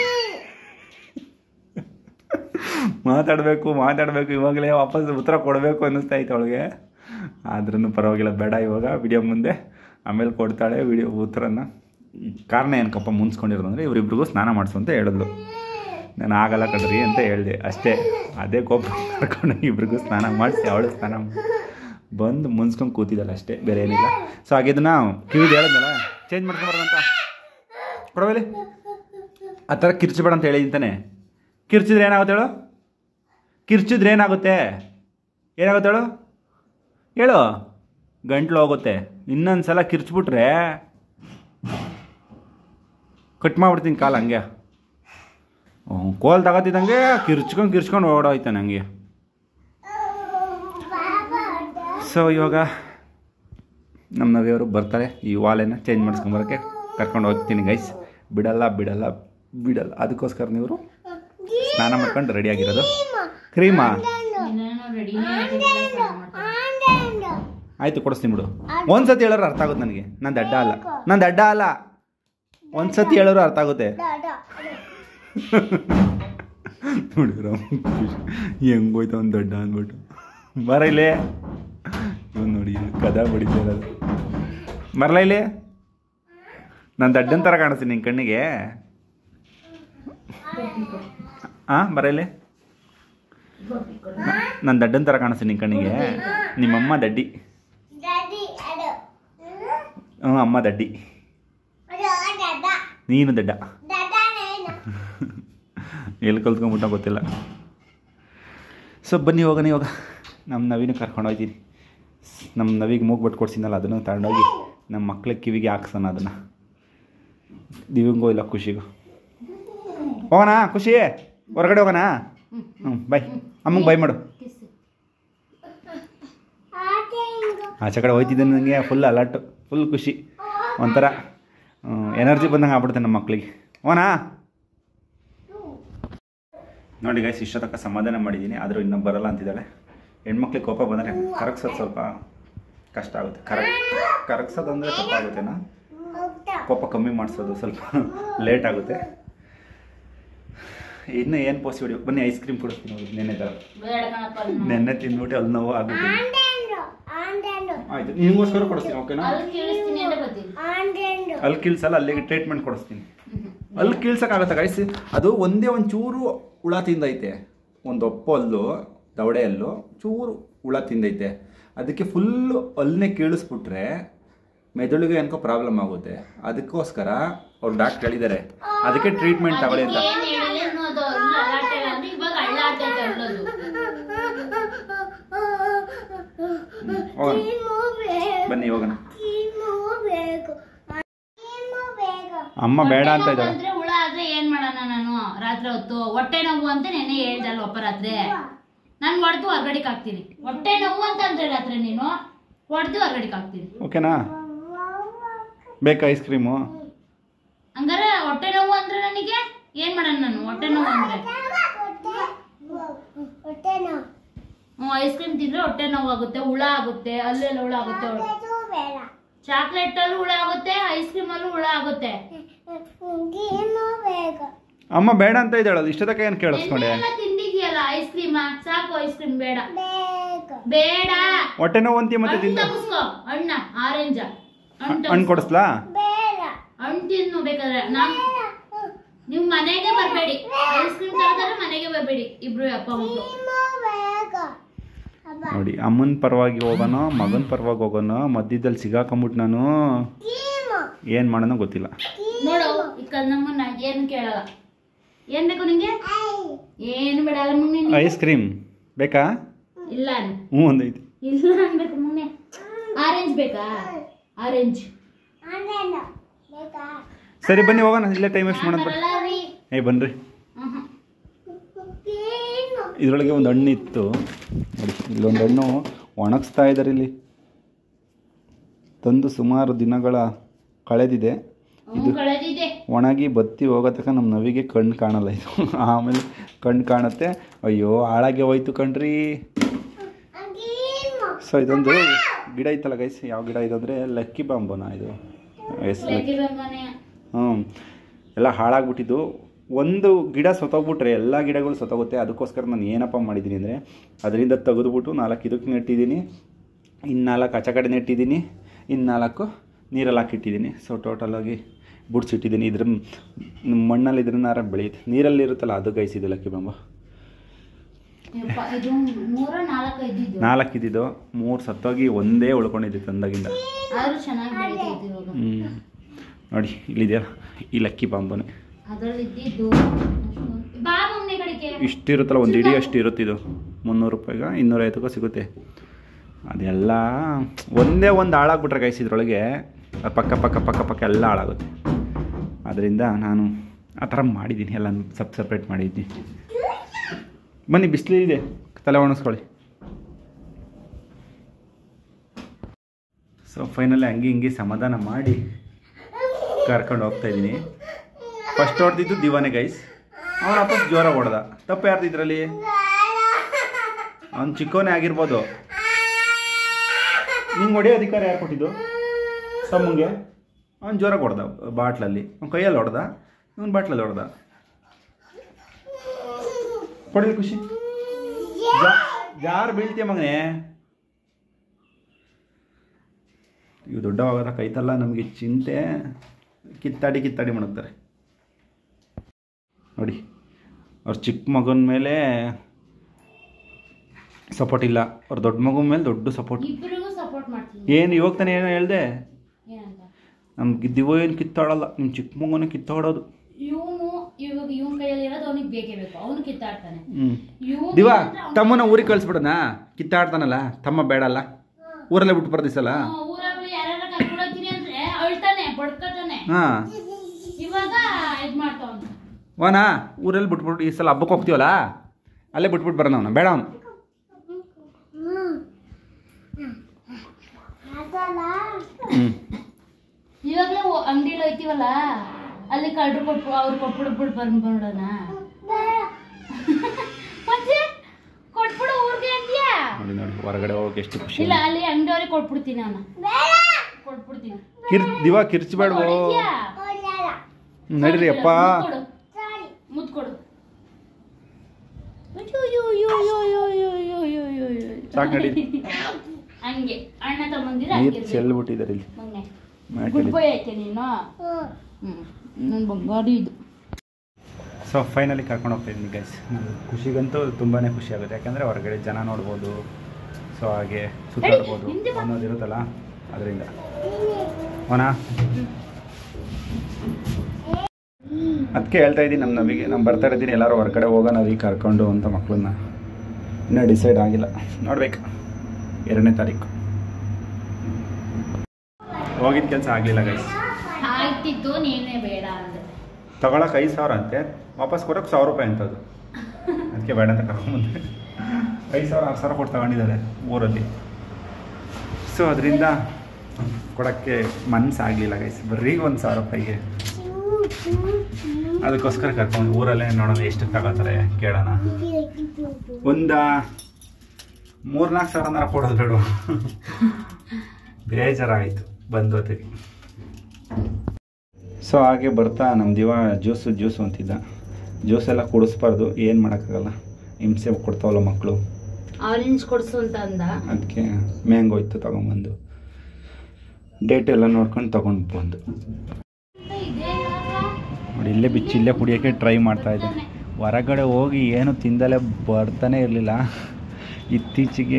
ಮಾತಾಡಬೇಕು ಮಾತಾಡಬೇಕು ಇವಾಗಲೇ ವಾಪಸ್ ಉತ್ತರ ಕೊಡಬೇಕು ಅನ್ನಿಸ್ತಾ ಇತ್ತು ಅವಳಿಗೆ ಆದ್ರೂ ಪರವಾಗಿಲ್ಲ ಬೇಡ ಇವಾಗ ವಿಡಿಯೋ ಮುಂದೆ ಆಮೇಲೆ ಕೊಡ್ತಾಳೆ ವಿಡಿಯೋ ಉತ್ತರನ ಈ ಕಾರಣ ಏನಕ್ಕಪ್ಪ ಮುನ್ಸ್ಕೊಂಡಿರೋದು ಅಂದರೆ ಇವರಿಬ್ರಿಗೂ ಸ್ನಾನ ಮಾಡಿಸು ಅಂತ ಹೇಳಿದ್ಲು ನಾನು ಆಗಲ್ಲ ಕಣ್ರಿ ಅಂತ ಹೇಳಿದೆ ಅಷ್ಟೇ ಅದೇ ಕೋಪ ಕರ್ಕೊಂಡು ಇಬ್ರಿಗೂ ಸ್ನಾನ ಮಾಡಿಸಿ ಅವಳು ಸ್ನಾನ ಮಾಡಿ ಬಂದು ಮುನ್ಸ್ಕೊಂಡು ಕೂತಿದ್ದಾಳೆ ಅಷ್ಟೇ ಬೇರೆ ಏನಿಲ್ಲ ಸೊ ಹಾಗೆ ಇದನ್ನ ಕಿವಿದು ಹೇಳಿದ್ನಲ್ಲ ಚೇಂಜ್ ಮಾಡ್ಕೊಂಬರೋದಂತ ಕೊಡವೇಲಿ ಆ ಥರ ಕಿರ್ಚಬೇಡ ಅಂತ ಹೇಳಿದ್ದಾನೆ ಕಿರ್ಚಿದ್ರೆ ಏನಾಗುತ್ತೆ ಹೇಳು ಕಿರ್ಚಿದ್ರೆ ಏನಾಗುತ್ತೆ ಏನಾಗುತ್ತೆ ಹೇಳು ಹೇಳು ಗಂಟ್ಲು ಹೋಗುತ್ತೆ ಇನ್ನೊಂದು ಸಲ ಕಿರ್ಚ್ಬಿಟ್ರೆ ಕಟ್ ಮಾಡ್ಬಿಡ್ತೀನಿ ಕಾಲು ಹಂಗೆ ಹ್ಞೂ ಕೋಲ್ ತಗೋತಿದ್ದಂಗೆ ಕಿರ್ಚ್ಕೊಂಡು ಕಿರ್ಚ್ಕೊಂಡು ಓಡೋಯ್ತಾನೆ ಹಂಗೆ ಸೊ ಇವಾಗ ನಮ್ಮ ನವಿಯವರು ಬರ್ತಾರೆ ಈ ವಾಲೆನ ಚೇಂಜ್ ಮಾಡಿಸ್ಕೊಂಬರೋಕ್ಕೆ ಕರ್ಕೊಂಡು ಹೋಗ್ತೀನಿ ಗೈಸ್ ಬಿಡಲ್ಲ ಬಿಡಲ್ಲ ಬಿಡಲ್ಲ ಅದಕ್ಕೋಸ್ಕರ ನೀವು ಸ್ನಾನ ಮಾಡ್ಕೊಂಡು ರೆಡಿ ಆಗಿರೋದು ಕ್ರೀಮಾ ಇನ್ನೇನೋ ರೆಡಿನೇ ಆಗಿರಲಿಲ್ಲ ಸ್ನಾನ ಮಾಡ್ತಾರೆ. ಆಯಿತು ಕೊಡಿಸ್ತೀನಿ ಬಿಡು ಒಂದು ಸತಿ ಹೇಳೋರು ಅರ್ಥ ಆಗುತ್ತೆ ನನಗೆ ನಾನು ದಡ್ಡ ಅಲ್ಲ ನಾನು ದಡ್ಡ ಅಲ್ಲ ಒಂದು ಸತಿ ಹೇಳೋರು ಅರ್ಥ ಆಗುತ್ತೆ ನೋಡಿ ರಾಮ್ ಹೆಂಗೋಯ್ತು ಅವ್ನು ದಡ್ಡ ಅಂದ್ಬಿಟ್ಟು ಬರ ಇಲ್ಲಿ ಇವ್ನು ನೋಡಿ ಇಲ್ಲಿ ಕದ ಬಡಿತಾ ಇರೋದು ಬರಲ್ಲ ಇಲ್ಲಿ ನಾನು ದಡ್ಡನ ಥರ ಕಾಣಿಸ್ತೀನಿ ನಿನ್ನ ಕಣ್ಣಿಗೆ ಹಾಂ ಬರ ಇಲ್ಲಿ ನಾನು ದಡ್ಡನ ಥರ ಕಾಣಿಸ್ತೀನಿ ನಿನ್ನ ಕಣ್ಣಿಗೆ ನಿಮ್ಮಮ್ಮ ದಡ್ಡಿ ಹ್ಞೂ ಅಮ್ಮ ದಡ್ಡಿ ನೀನು ದಡ್ಡ ಎಲ್ಲಿ ಕಲ್ತ್ಕೊಂಡ್ಬಿಟ್ಟ ಗೊತ್ತಿಲ್ಲ ಸೊ ಬನ್ನಿ ಹೋಗೋಣ ಇವಾಗ ನಮ್ಮ ನವಿನ ಕರ್ಕೊಂಡು ಹೋಗ್ತೀನಿ ನಮ್ಮ ನವಿಗೆ ಮೂಗ್ಬಿಟ್ಟು ಕೊಡ್ಸಿನಲ್ಲ ಅದನ್ನು ತಗೊಂಡೋಗಿ ನಮ್ಮ ಮಕ್ಳಿಗೆ ಕಿವಿಗೆ ಹಾಕ್ಸೋಣ ಅದನ್ನು ದಿವಂಗೋ ಇಲ್ಲ ಖುಷಿಗೂ ಹೋಗೋಣ ಖುಷಿ ಹೊರಗಡೆ ಹೋಗೋಣ ಹ್ಞೂ ಬೈ ಅಮ್ಮಂಗೆ ಬೈ ಮಾಡು ಕಿಸ್ಸು. ಆಚೆ ಕಡೆ ಹೋಯ್ತಿದ್ದೆ ನನಗೆ ಫುಲ್ ಅಲರ್ಟ್ ಫುಲ್ ಖುಷಿ ಒಂಥರ ಎನರ್ಜಿ ಬಂದಂಗೆ ಆಗ್ಬಿಡುತ್ತೆ ನಮ್ಮ ಮಕ್ಕಳಿಗೆ ಓನಾ ನೋಡಿ ಗೈಸ್ ಇಷ್ಟ ತನಕ ಸಮಾಧಾನ ಮಾಡಿದ್ದೀನಿ ಆದರೂ ಇನ್ನೂ ಬರಲ್ಲ ಅಂತಿದ್ದಾಳೆ ಹೆಣ್ಮಕ್ಳಿಗೆ ಕೋಪ ಬಂದರೆ ಕರಗ್ಸೋದು ಸ್ವಲ್ಪ ಕಷ್ಟ ಆಗುತ್ತೆ ಕರಗ್ ಕರಗ್ಸೋದು ಅಂದರೆ ತಪ್ಪಾಗುತ್ತೇನಾ ಕೋಪ ಕಮ್ಮಿ ಮಾಡಿಸೋದು ಸ್ವಲ್ಪ ಲೇಟ್ ಆಗುತ್ತೆ ಇನ್ನು ಏನು ಪೋಸ್ಟ್ ವಿಡಿಯೋ ಬನ್ನಿ ಐಸ್ ಕ್ರೀಮ್ ಕೊಡಿಸ್ತೀನಿ ನೋಡಿ ನೆನ್ನೆ ಥರ ಬೇಡ ಕಣಪ್ಪ ಅದನ್ನ. ನೆನ್ನೆ ತಿಂದ್ಬಿಟ್ಟು ಅಲ್ಲಿ ನೋವು ಆಗ್ಬಿಟ್ಟು ಆಯಿತು ನಿಮಗೋಸ್ಕರ ಕೊಡಿಸ್ತೀನಿ ಓಕೆನಾ ಅಲ್ಲಿ ಕೇಳಿಸ್ತೀನಿ ಅಂತ ಬರ್ತೀನಿ ಅಲ್ಲಿ ಕಿಲ್ಸಲ್ಲ ಅಲ್ಲಿಗೆ ಟ್ರೀಟ್ಮೆಂಟ್ ಕೊಡಿಸ್ತೀನಿ ಹ್ಮ್. ಅಲ್ಲಿ ಕೀಳ್ಸಕ್ಕಾಗತ್ತ ಗೈಸ್ ಅದು ಒಂದೇ ಒಂದು ಚೂರು ಹುಳ ತಿಂದೈತೆ ಒಂದು ಒಪ್ಪಲ್ಲು ದವಡೆ ಹಲ್ಲು ಚೂರು ಹುಳ ತಿಂದೈತೆ ಅದಕ್ಕೆ ಫುಲ್ಲು ಅಲ್ಲನ್ನೇ ಕೀಳಿಸ್ಬಿಟ್ರೆ ಮೆದುಳಿಗೆ ಏನಕೋ ಪ್ರಾಬ್ಲಮ್ ಆಗುತ್ತೆ ಅದಕ್ಕೋಸ್ಕರ ಅವ್ರು ಡಾಕ್ಟರ್ ಹೇಳಿದ್ದಾರೆ ಅದಕ್ಕೆ ಟ್ರೀಟ್ಮೆಂಟ್ ತಗೊಳ್ಳಿ ಅಂತ ಏನ್ ಹೇಳಿಲ್ಲ ಅನ್ನೋದು ಅಲ್ಲ ಅಲ್ಲಾಡ್ತಾ ಇಲ್ಲ ಅಂದ್ರೆ ಇವಾಗ ಅಳ್ಳಾಡ್ತೈತೆ ಅಳ್ಳೋದು ಹೋಗೋಣ ಕೀಮು ಬೇಕು ಬನ್ನಿ ಹೋಗೋಣ ಕೀಮು ಬೇಕು ಕೀಮು ಬೇಕು ಅಮ್ಮ ಬೇಡ ಅಂತ ಹೊಟ್ಟೆ ನೋವು ಇದ್ದಾಳೆ ಬಂದ್ರೆ ಹುಳ ಆದ್ರೆ ಏನ್ ಮಾಡೋಣ ನಾನು ರಾತ್ರಿ ಹೊತ್ತು ಹೊಟ್ಟೆ ನೋವು ಅಂತ ನೆನ್ನೆ ಹೇಳ್ದಲ್ಲ ಒಪ್ಪ ರಾತ್ರಿ ನಾನು ಹೊಡೆದು ಹೊರ್ಗಡೆಗೆ ಹಾಕ್ತೀನಿ ಹೊಟ್ಟೆ ನೋವು ಅಂತ ಅಂದ್ರೆ ರಾತ್ರಿ ನೀನು ಹೊಡೆದು ಹೊರ್ಗಡೆಗೆ ಹಾಕ್ತೀನಿ ಓಕೆನಾ ಬೇಕಾ ಐಸ್ ಕ್ರೀಮು ಹಂಗಾರೆ ಹೊಟ್ಟೆ ನೋವು ಅಂದ್ರೆ ನನಗೆ ಏನ್ ಮಾಡೋಣ ನಾನು ಹೊಟ್ಟೆ ನೋವು ಅಂದ್ರೆ ಹೊಟ್ಟೆ ನೋವು ಹ್ಞೂ ಐಸ್ ಕ್ರೀಮ್ ತಿಂದ್ರೆ ಹೊಟ್ಟೆ ನೋವು ಆಗುತ್ತೆ ಹುಳ ಆಗುತ್ತೆ ಅಲ್ಲೆಲ್ಲ ಹುಳ ಆಗುತ್ತೆ ಅದು ಬೇಡ ಚಾಕ್ಲೇಟ್ ಅಲ್ಲೂ ಹುಳ ಆಗುತ್ತೆ ಐಸ್ ಕ್ರೀಮ್ ಅಲ್ಲೂ ಹುಳ ಆಗುತ್ತೆ ಕೀಮು ಬೇಕು ಅಮ್ಮ ಬೇಡ ಅಂತ ಇದ್ದಾಳಲ್ಲ ಇಷ್ಟದಕ್ಕೆ ಏನು ಕೇಳಿಸ್ಕೊಂಡೆ ಎಲ್ಲ ತಿಂದಿದ್ಯಲ್ಲ ಐಸ್ ಕ್ರೀಮ್ ಸಾಕು ಐಸ್ ಕ್ರೀಮ್ ಬೇಡ ಬೇಕು ಬೇಡ ಹೊಟ್ಟೆ ನೋವು ಅಂತೀಯ ಮತ್ತೆ ಹಣ್ಣು ತಿಂದ ತಗಸ್ಕೋ ಹಣ್ಣ ಆರೆಂಜ ಹಣ್ಣು ಹಣ್ಣು ಕೊಡಿಸ್ಲಾ ಬೇಡ ಹಣ್ಣು ತಿನ್ನು ಬೇಕಾದ್ರೆ ನಾನ್ ನೀವು ಮನೆಗೆ ಬರಬೇಡಿ ಐಸ್ ಕ್ರೀಮ್ ತಗೋತಾರೆ ಮನೆಗೆ ಬರಬೇಡಿ ಇಬ್ರು ಅಪ್ಪ ಮಕ್ಕಳು ಕೀಮು ಬೇಕು ಅಬ್ಬ ನೋಡಿ ಅಮ್ಮನ ಪರವಾಗಿ ಹೋಗೋಣ ಮಗನ ಪರವಾಗಿ ಹೋಗೋಣ ಮಧ್ಯದಲ್ಲಿ ಸಿಗಾಕೊಂಬಿಟ್ಟು ನಾನು ಕೀಮು ಏನು ಮಾಡೋಣ ಗೊತ್ತಿಲ್ಲ ನೋಡು ಈ ಕನ್ನಮ್ಮನ ಏನು ಕೇಳಲ್ಲ ಏನ್ ಬೇಕು ನಿಂಗೆ ಐ ಏನು ಬೇಡಲ್ಲ ಮುನ್ನೆ ನೀನು. ಐಸ್ ಕ್ರೀಮ್ ಬೇಕಾ ಇಲ್ಲ ಅನ್ನು. ಹ್ಞೂ ಒಂದೈತಿ ಇಲ್ಲ ಅನ್ಬೇಕು ಮುನ್ನೆ ಆರೆಂಜ್ ಬೇಕಾ ಆರೆಂಜ್ ಆನ್ಲೈನ್ ಬೇಕಾ ಸರಿ ಬನ್ನಿ ಹೋಗೋಣ ಇಲ್ಲೇ ಟೈಮ್ ವೇಸ್ಟ್ ಮಾಡೋದು ಬರಲ್ಲ ರೀ ಏ ಬನ್ರಿ ಮ್ಹೂ. ಕೀಮು ಇದರೊಳಗೆ ಒಂದು ಹಣ್ಣು ಇತ್ತು ನೋಡಿ ಇಲ್ಲೊಂದು ಹಣ್ಣು ಒಣಗಿಸ್ತಾ ಇದ್ದಾರೆ ಇಲ್ಲಿ ತಂದು ಸುಮಾರು ದಿನಗಳ ಕಳೆದಿದೆ ಹ್ಞೂ ಕಳೆದಿದೆ ಒಣಗಿ ಬತ್ತಿ ಹೋಗೋ ತನಕ ನಮ್ಮ ನವಿಗೆ ಕಣ್ಣು ಕಾಣಲ್ಲ ಇದು ಆಮೇಲೆ ಕಣ್ಣು ಕಾಣುತ್ತೆ ಅಯ್ಯೋ ಹಾಳಾಗೆ ಹೋಯ್ತು ಕಣ್ರಿ ಕೀಮು ಸೊ ಇದೊಂದು ಗಿಡ ಇತ್ತಲ್ಲ ಗೈಸ್ ಯಾವ ಗಿಡ ಇದು ಅಂದರೆ ಲಕ್ಕಿ ಬಾಂಬುನ ಇದು ಎಸ್ ಲಕ್ಕಿ ಲಕ್ಕಿ ಬೆಂಬನೆ ಹ್ಞೂ ಎಲ್ಲ ಹಾಳಾಗ್ಬಿಟ್ಟಿದ್ದು ಒಂದು ಗಿಡ ಸತ್ತೋಗ್ಬಿಟ್ರೆ ಎಲ್ಲ ಗಿಡಗಳು ಸತ್ತೋಗುತ್ತೆ ಅದಕ್ಕೋಸ್ಕರ ನಾನು ಏನಪ್ಪ ಮಾಡಿದ್ದೀನಿ ಅಂದರೆ ಅದರಿಂದ ತೆಗೆದುಬಿಟ್ಟು ನಾಲ್ಕು ಇದಕ್ಕೆ ನೆಟ್ಟಿದ್ದೀನಿ ಇನ್ನು ನಾಲ್ಕು ಆಚೆ ಕಡೆ ನೆಟ್ಟಿದ್ದೀನಿ ಇನ್ನು ನಾಲ್ಕು ನೀರಲ್ಲಿ ಹಾಕಿಟ್ಟಿದ್ದೀನಿ ಸೊ ಟೋಟಲಾಗಿ ಬುಡ್ಸಿಟ್ಟಿದ್ದೀನಿ ಇದ್ರ ಮಣ್ಣಲ್ಲಿ ಇದ್ರನ್ನಾರ ಬೆಳೆಯುತ್ತೆ ನೀರಲ್ಲಿ ಇರುತ್ತಲ್ಲ ಅದು ಗೈಸಿದೆ ಲಕ್ಕಿ ಬಾಂಬ ಯಪ್ಪ, ಇದು ಮೂರ ನಾಲ್ಕು ಇದ್ದಿದ್ದು ನಾಲ್ಕು ಇದ್ದಿದ್ದು ಮೂರು ಸತ್ತೋಗಿ ಒಂದೇ ಉಳ್ಕೊಂಡಿದ್ದೆ ತಂದಾಗಿಂದ ಆದ್ರೂ ಚೆನ್ನಾಗಿ ಬೆಳೀತೈತಿ ಇವಾಗ ಹ್ಞೂ ನೋಡಿ ಇಲ್ಲಿದೆಯಲ್ಲ ಈ ಲಕ್ಕಿ ಬಾಂಬನೇ ಅದ್ರಲ್ಲಿ ಇದ್ದಿದ್ದು ಬಾ ಮಮ್ಮಿ ಕಡೆಗೆ ಇಷ್ಟಿರುತ್ತಲ್ಲ ಒಂದು ಇಡೀ ಅಷ್ಟು ಇರುತ್ತೆ ಇದು ಮುನ್ನೂರು ರೂಪಾಯಿಗೆ ಇನ್ನೂರೈವತ್ತಕ್ಕೂ ಸಿಗುತ್ತೆ ಅದೆಲ್ಲ ಒಂದೇ ಒಂದು ಹಾಳಾಗ್ಬಿಟ್ರೆ ಗೈಸ್ ಇದ್ರೊಳಗೆ ಅದು ಪಕ್ಕ ಪಕ್ಕ ಪಕ್ಕ ಪಕ್ಕ ಎಲ್ಲ ಹಾಳಾಗುತ್ತೆ ಅದರಿಂದ ನಾನು ಆ ಥರ ಮಾಡಿದ್ದೀನಿ ಎಲ್ಲ ಸಪ್ ಸಪ್ರೇಟ್ ಮಾಡಿದ್ದೀನಿ ಬನ್ನಿ ಬಿಸಿಲಿದೆ ತಲೆ ಒಣಗಿಸ್ಕೊಳ್ಳಿ ಸೊ ಫೈನಲಿ ಹಂಗೆ ಹಿಂಗೆ ಸಮಾಧಾನ ಮಾಡಿ ಕರ್ಕೊಂಡು ಹೋಗ್ತಾ ಇದ್ದೀನಿ ಫಸ್ಟ್ ಹೊಡೆದಿದ್ದು ದಿವಾನೆ ಗೈಸ್ ಅವನ ವಾಪಸ್ ಜೋರ ಹೊಡೆದ ತಪ್ಪು ಯಾರ್ದು ಇದರಲ್ಲಿ ಅವ್ನು ಚಿಕ್ಕವನೇ ಆಗಿರ್ಬೋದು ನಿಂಗೆ ಹೊಡೆಯೋ ಅಧಿಕಾರ ಯಾರು ಕೊಟ್ಟಿದ್ದು ತಮ್ಮಂಗೆ ಅವ್ನು ಜೋರಾಗಿ ಹೊಡೆದ ಬಾಟ್ಲಲ್ಲಿ ಅವ್ನ ಕೈಯಲ್ಲಿ ಹೊಡೆದ ಇವನು ಬಾಟ್ಲಲ್ಲಿ ಹೊಡೆದ ಕೊಡಿ ಖುಷಿ ಜಾ- ಜಾರು ಬೀಳ್ತೀಯ ಮಗನೇ ಇವು ದೊಡ್ಡವಾಗದ ಕೈತಲ್ಲ ನಮಗೆ ಚಿಂತೆ ಕಿತ್ತಾಡಿ ಕಿತ್ತಾಡಿ ಮಾಡುತ್ತಾರೆ ನೋಡಿ ಅವ್ರ ಚಿಕ್ಕ ಮಗನ ಮೇಲೆ ಸಪೋರ್ಟ್ ಇಲ್ಲ ಅವ್ರ ದೊಡ್ಡ ಮಗನ ಮೇಲೆ ದೊಡ್ಡ ಸಪೋರ್ಟ್ ಇಬ್ಬರಿಗೂ ಸಪೋರ್ಟ್ ಮಾಡ್ತೀನಿ ಏನು ಇವಾಗ ತಾನೇ ಏನೋ ಹೇಳ್ದೆ ಏನಂತ ನಮ್ಗೆ ದಿವ ಏನು ಕಿತ್ತಾಡಲ್ಲ ನಿಮ್ಮ ಚಿಕ್ಕ ಮಗನೇ ಕಿತ್ತಾಡೋದು ಇವನು ಇವಾಗ ಇವನ್ ಕೈಯಲ್ಲಿ ಇರೋದು ಅವನಿಗೆ ಬೇಕೇ ಬೇಕು ಅವನು ಕಿತ್ತಾಡ್ತಾನೆ ಹ್ಞೂ ಇವನು ದಿವ ತಮ್ಮನ ಊರಿಗೆ ಕಳಿಸ್ಬಿಡೋಣ ಕಿತ್ತಾಡ್ತಾನಲ್ಲ ತಮ್ಮ ಬೇಡಲ್ಲ ಊರಲ್ಲೇ ಬಿಟ್ಟು ಬರ್ದಿಸಲ್ಲ ಊರಾಗ್ಲಿ ಯಾರ್ಯಾರ ಕರ್ಕೊಂಡು ಹೋಗ್ತೀನಿ ಅಂದ್ರೆ ಅಳ್ತಾನೆ ಬಡ್ಕತಾನೆ ಹಾಂ ಇವಾಗ ಇದ್ ಮಾಡ್ತಾವನು ವಾನಾ ಊರಲ್ಲಿ ಬಿಟ್ಬಿಟ್ಟು ಈ ಸಲ ಹಬ್ಬಕ್ಕೆ ಹೋಗ್ತೀವಲ್ಲ ಅಲ್ಲೇ ಬಿಟ್ಬಿಟ್ಟು ಬರೋಣ ಅವನ ಬೇಡ ಅವನು ಅದಲ್ಲ ಹ್ಞೂ ಇವಾಗಲೇ ಅಂಗಡಿಲಿ ಹೋಯ್ತೀವಲ್ಲ ಅಲ್ಲಿ ಕಳ್ರು ಕೊಟ್ಟು ಅವ್ರು ಕೊಟ್ಬಿಡ್ಬಿಟ್ಟು ಬಂದ್ ಬಂದ್ಬಿಡೋಣ ಬೇಡ ಮತ್ತೆ ಕೊಟ್ಬಿಡು ಊರಿಗೆ ಅಂತೀಯಾ ನೋಡಿ ನೋಡಿ ಹೊರಗಡೆ ಹೋಗಕ್ಕೆ ಎಷ್ಟು ಖುಷಿ ಇಲ್ಲ ಅಲ್ಲಿ ಅಂಗಡಿಯವ್ರಿಗೆ ಕೊಟ್ಬಿಡ್ತೀನಿ ಅವನ ಬೇಡ ಕೊಟ್ಬಿಡ್ತೀನಿ ಕಿರ್ ದಿವಾ ಕಿರ್ಚ್ಬೇಡ್ವೋ ಹೊಡಿತೀಯಾ? ಒಳ್ಳೆಲ್ಲ ನಡೀರಿ ಅಪ್ಪ ಮುತ್ತ್ ಕೊಡು, ಸರಿ ಮುತ್ತ್ ಕೊಡು ಅಯ್ಯೋ, ಅಯ್ಯೋ, ಅಯ್ಯೋ, ಅಯ್ಯೋ, ಅಯ್ಯೋ, ಅಯ್ಯೋ, ಅಯ್ಯೋ, ಅಯ್ಯೋ, ಅಯ್ಯೋ, ಅಯ್ಯೋ. ಸಾಕು ನಡಿ ಹಂಗೆ ಅಣ್ಣ ತಮ್ಮಂದಿರ ನೀರು ಚೆಲ್ಬಿಟ್ಟಿದ್ದಾರೆ ಇಲ್ಲಿ ಮೊನ್ನೆ ಮ್ಯಾಟಲ್ಲಿ ಗುಡ್ ಬಾಯ್ ಐತೆ ನೀನು ಹ್ಞೂ ಹ್ಮ್ ನನ್ನ ಬಂಗಾರಿ ಇದು ಸೊ ಫೈನಲಿ ಕರ್ಕೊಂಡು ಹೋಗ್ತಾ ಇದ್ದೀನಿ ಗೈಸ್ ಖುಷಿಗಂತೂ ತುಂಬಾ ಖುಷಿ ಆಗುತ್ತೆ ಯಾಕಂದರೆ ಹೊರಗಡೆ ಜನ ನೋಡ್ಬೋದು ಸೊ ಹಾಗೆ ಸುತ್ತಾಡ್ಬೋದು ಹಿಂದೆ ಬಾ. ಅನ್ನೋದು ಇರುತ್ತಲ್ಲ ಅದರಿಂದ ಅವನ ಅದಕ್ಕೆ ಹೇಳ್ತಾ ಇದ್ದೀನಿ ನಮ್ಮ ನವಿಗೆ ನಮ್ಮ ಬರ್ತಾ ಇದ್ದೀನಿ ಎಲ್ಲರೂ ಹೊರಗಡೆ ಹೋಗೋಣ ನವಿ ಕರ್ಕೊಂಡು ಅಂತ ಮಕ್ಕಳನ್ನ ಇನ್ನೂ ಡಿಸೈಡ್ ಆಗಿಲ್ಲ ನೋಡ್ಬೇಕು ಎರಡನೇ ತಾರೀಕು ಹೋಗಿದ್ದ ಕೆಲಸ ಆಗಲಿಲ್ಲ ಗೈಸ್ ಆಗ್ತಿತ್ತು ನೀನೇ ಬೇಡ ಅಂದೆ ತಗೊಳಕ್ಕೆ ಐದು ಸಾವಿರ ಅಂತೆ ವಾಪಸ್ ಕೊಡೋಕೆ ಸಾವಿರ ರೂಪಾಯಿ ಅಂತದು ಅದಕ್ಕೆ ಬೇಡ ಅಂತ ಕರ್ಕೊಂಬಂದೆ ಐದು ಸಾವಿರ ಆರು ಸಾವಿರ ಕೊಟ್ಟು ತಗೊಂಡಿದ್ದಾರೆ ಊರಲ್ಲಿ ಸೊ ಅದರಿಂದ ಕೊಡೋಕ್ಕೆ ಮನಸ್ಸಾಗಲಿಲ್ಲ ಗೈಸ್ ಬರೀ ಒಂದು ಸಾವಿರ ರೂಪಾಯಿಗೆ ಅದಕ್ಕೋಸ್ಕರ ಕರ್ಕೊಂಡು ಊರಲ್ಲೇ ನೋಡೋಣ ಎಷ್ಟು ತಗೋತಾರೆ ಕೇಳೋಣ ಒಂದು ಮೂರ್ನಾಲ್ಕು ಸಾವಿರನಾರ ಕೊಡೋದು ಬೇಡ ಬೇಜಾರಾಯಿತು ಬಂದು ಹೊತ್ತಿಗೆ ಸೊ ಹಾಗೆ ಬರ್ತಾ ನಮ್ಮ ದಿವ ಜ್ಯೂಸು ಜ್ಯೂಸು ಅಂತಿದ್ದ ಜ್ಯೂಸ್ ಎಲ್ಲ ಕುಡಿಸ್ಬಾರ್ದು ಏನು ಮಾಡೋಕ್ಕಾಗಲ್ಲ ಹಿಂಸೆ ಕೊಡ್ತಾವಲ್ಲ ಮಕ್ಕಳು ಆರೆಂಜ್ ಕೊಡ್ಸು ಅಂತ ಅಂದ ಅದಕ್ಕೆ ಮ್ಯಾಂಗೋ ಇತ್ತು ತೊಗೊಂಬಂದು ಡೇಟ್ ಎಲ್ಲ ನೋಡ್ಕೊಂಡು ತೊಗೊಂಡು ಬಂದು ನೋಡಿ ಇಲ್ಲೇ ಬಿಚ್ಚಿ ಇಲ್ಲೇ ಕುಡಿಯೋಕ್ಕೆ ಟ್ರೈ ಮಾಡ್ತಾ ಇದ್ದೆ ಹೊರಗಡೆ ಹೋಗಿ ಏನು ತಿಂದಲೇ ಬರ್ತಾನೆ ಇರಲಿಲ್ಲ ಇತ್ತೀಚೆಗೆ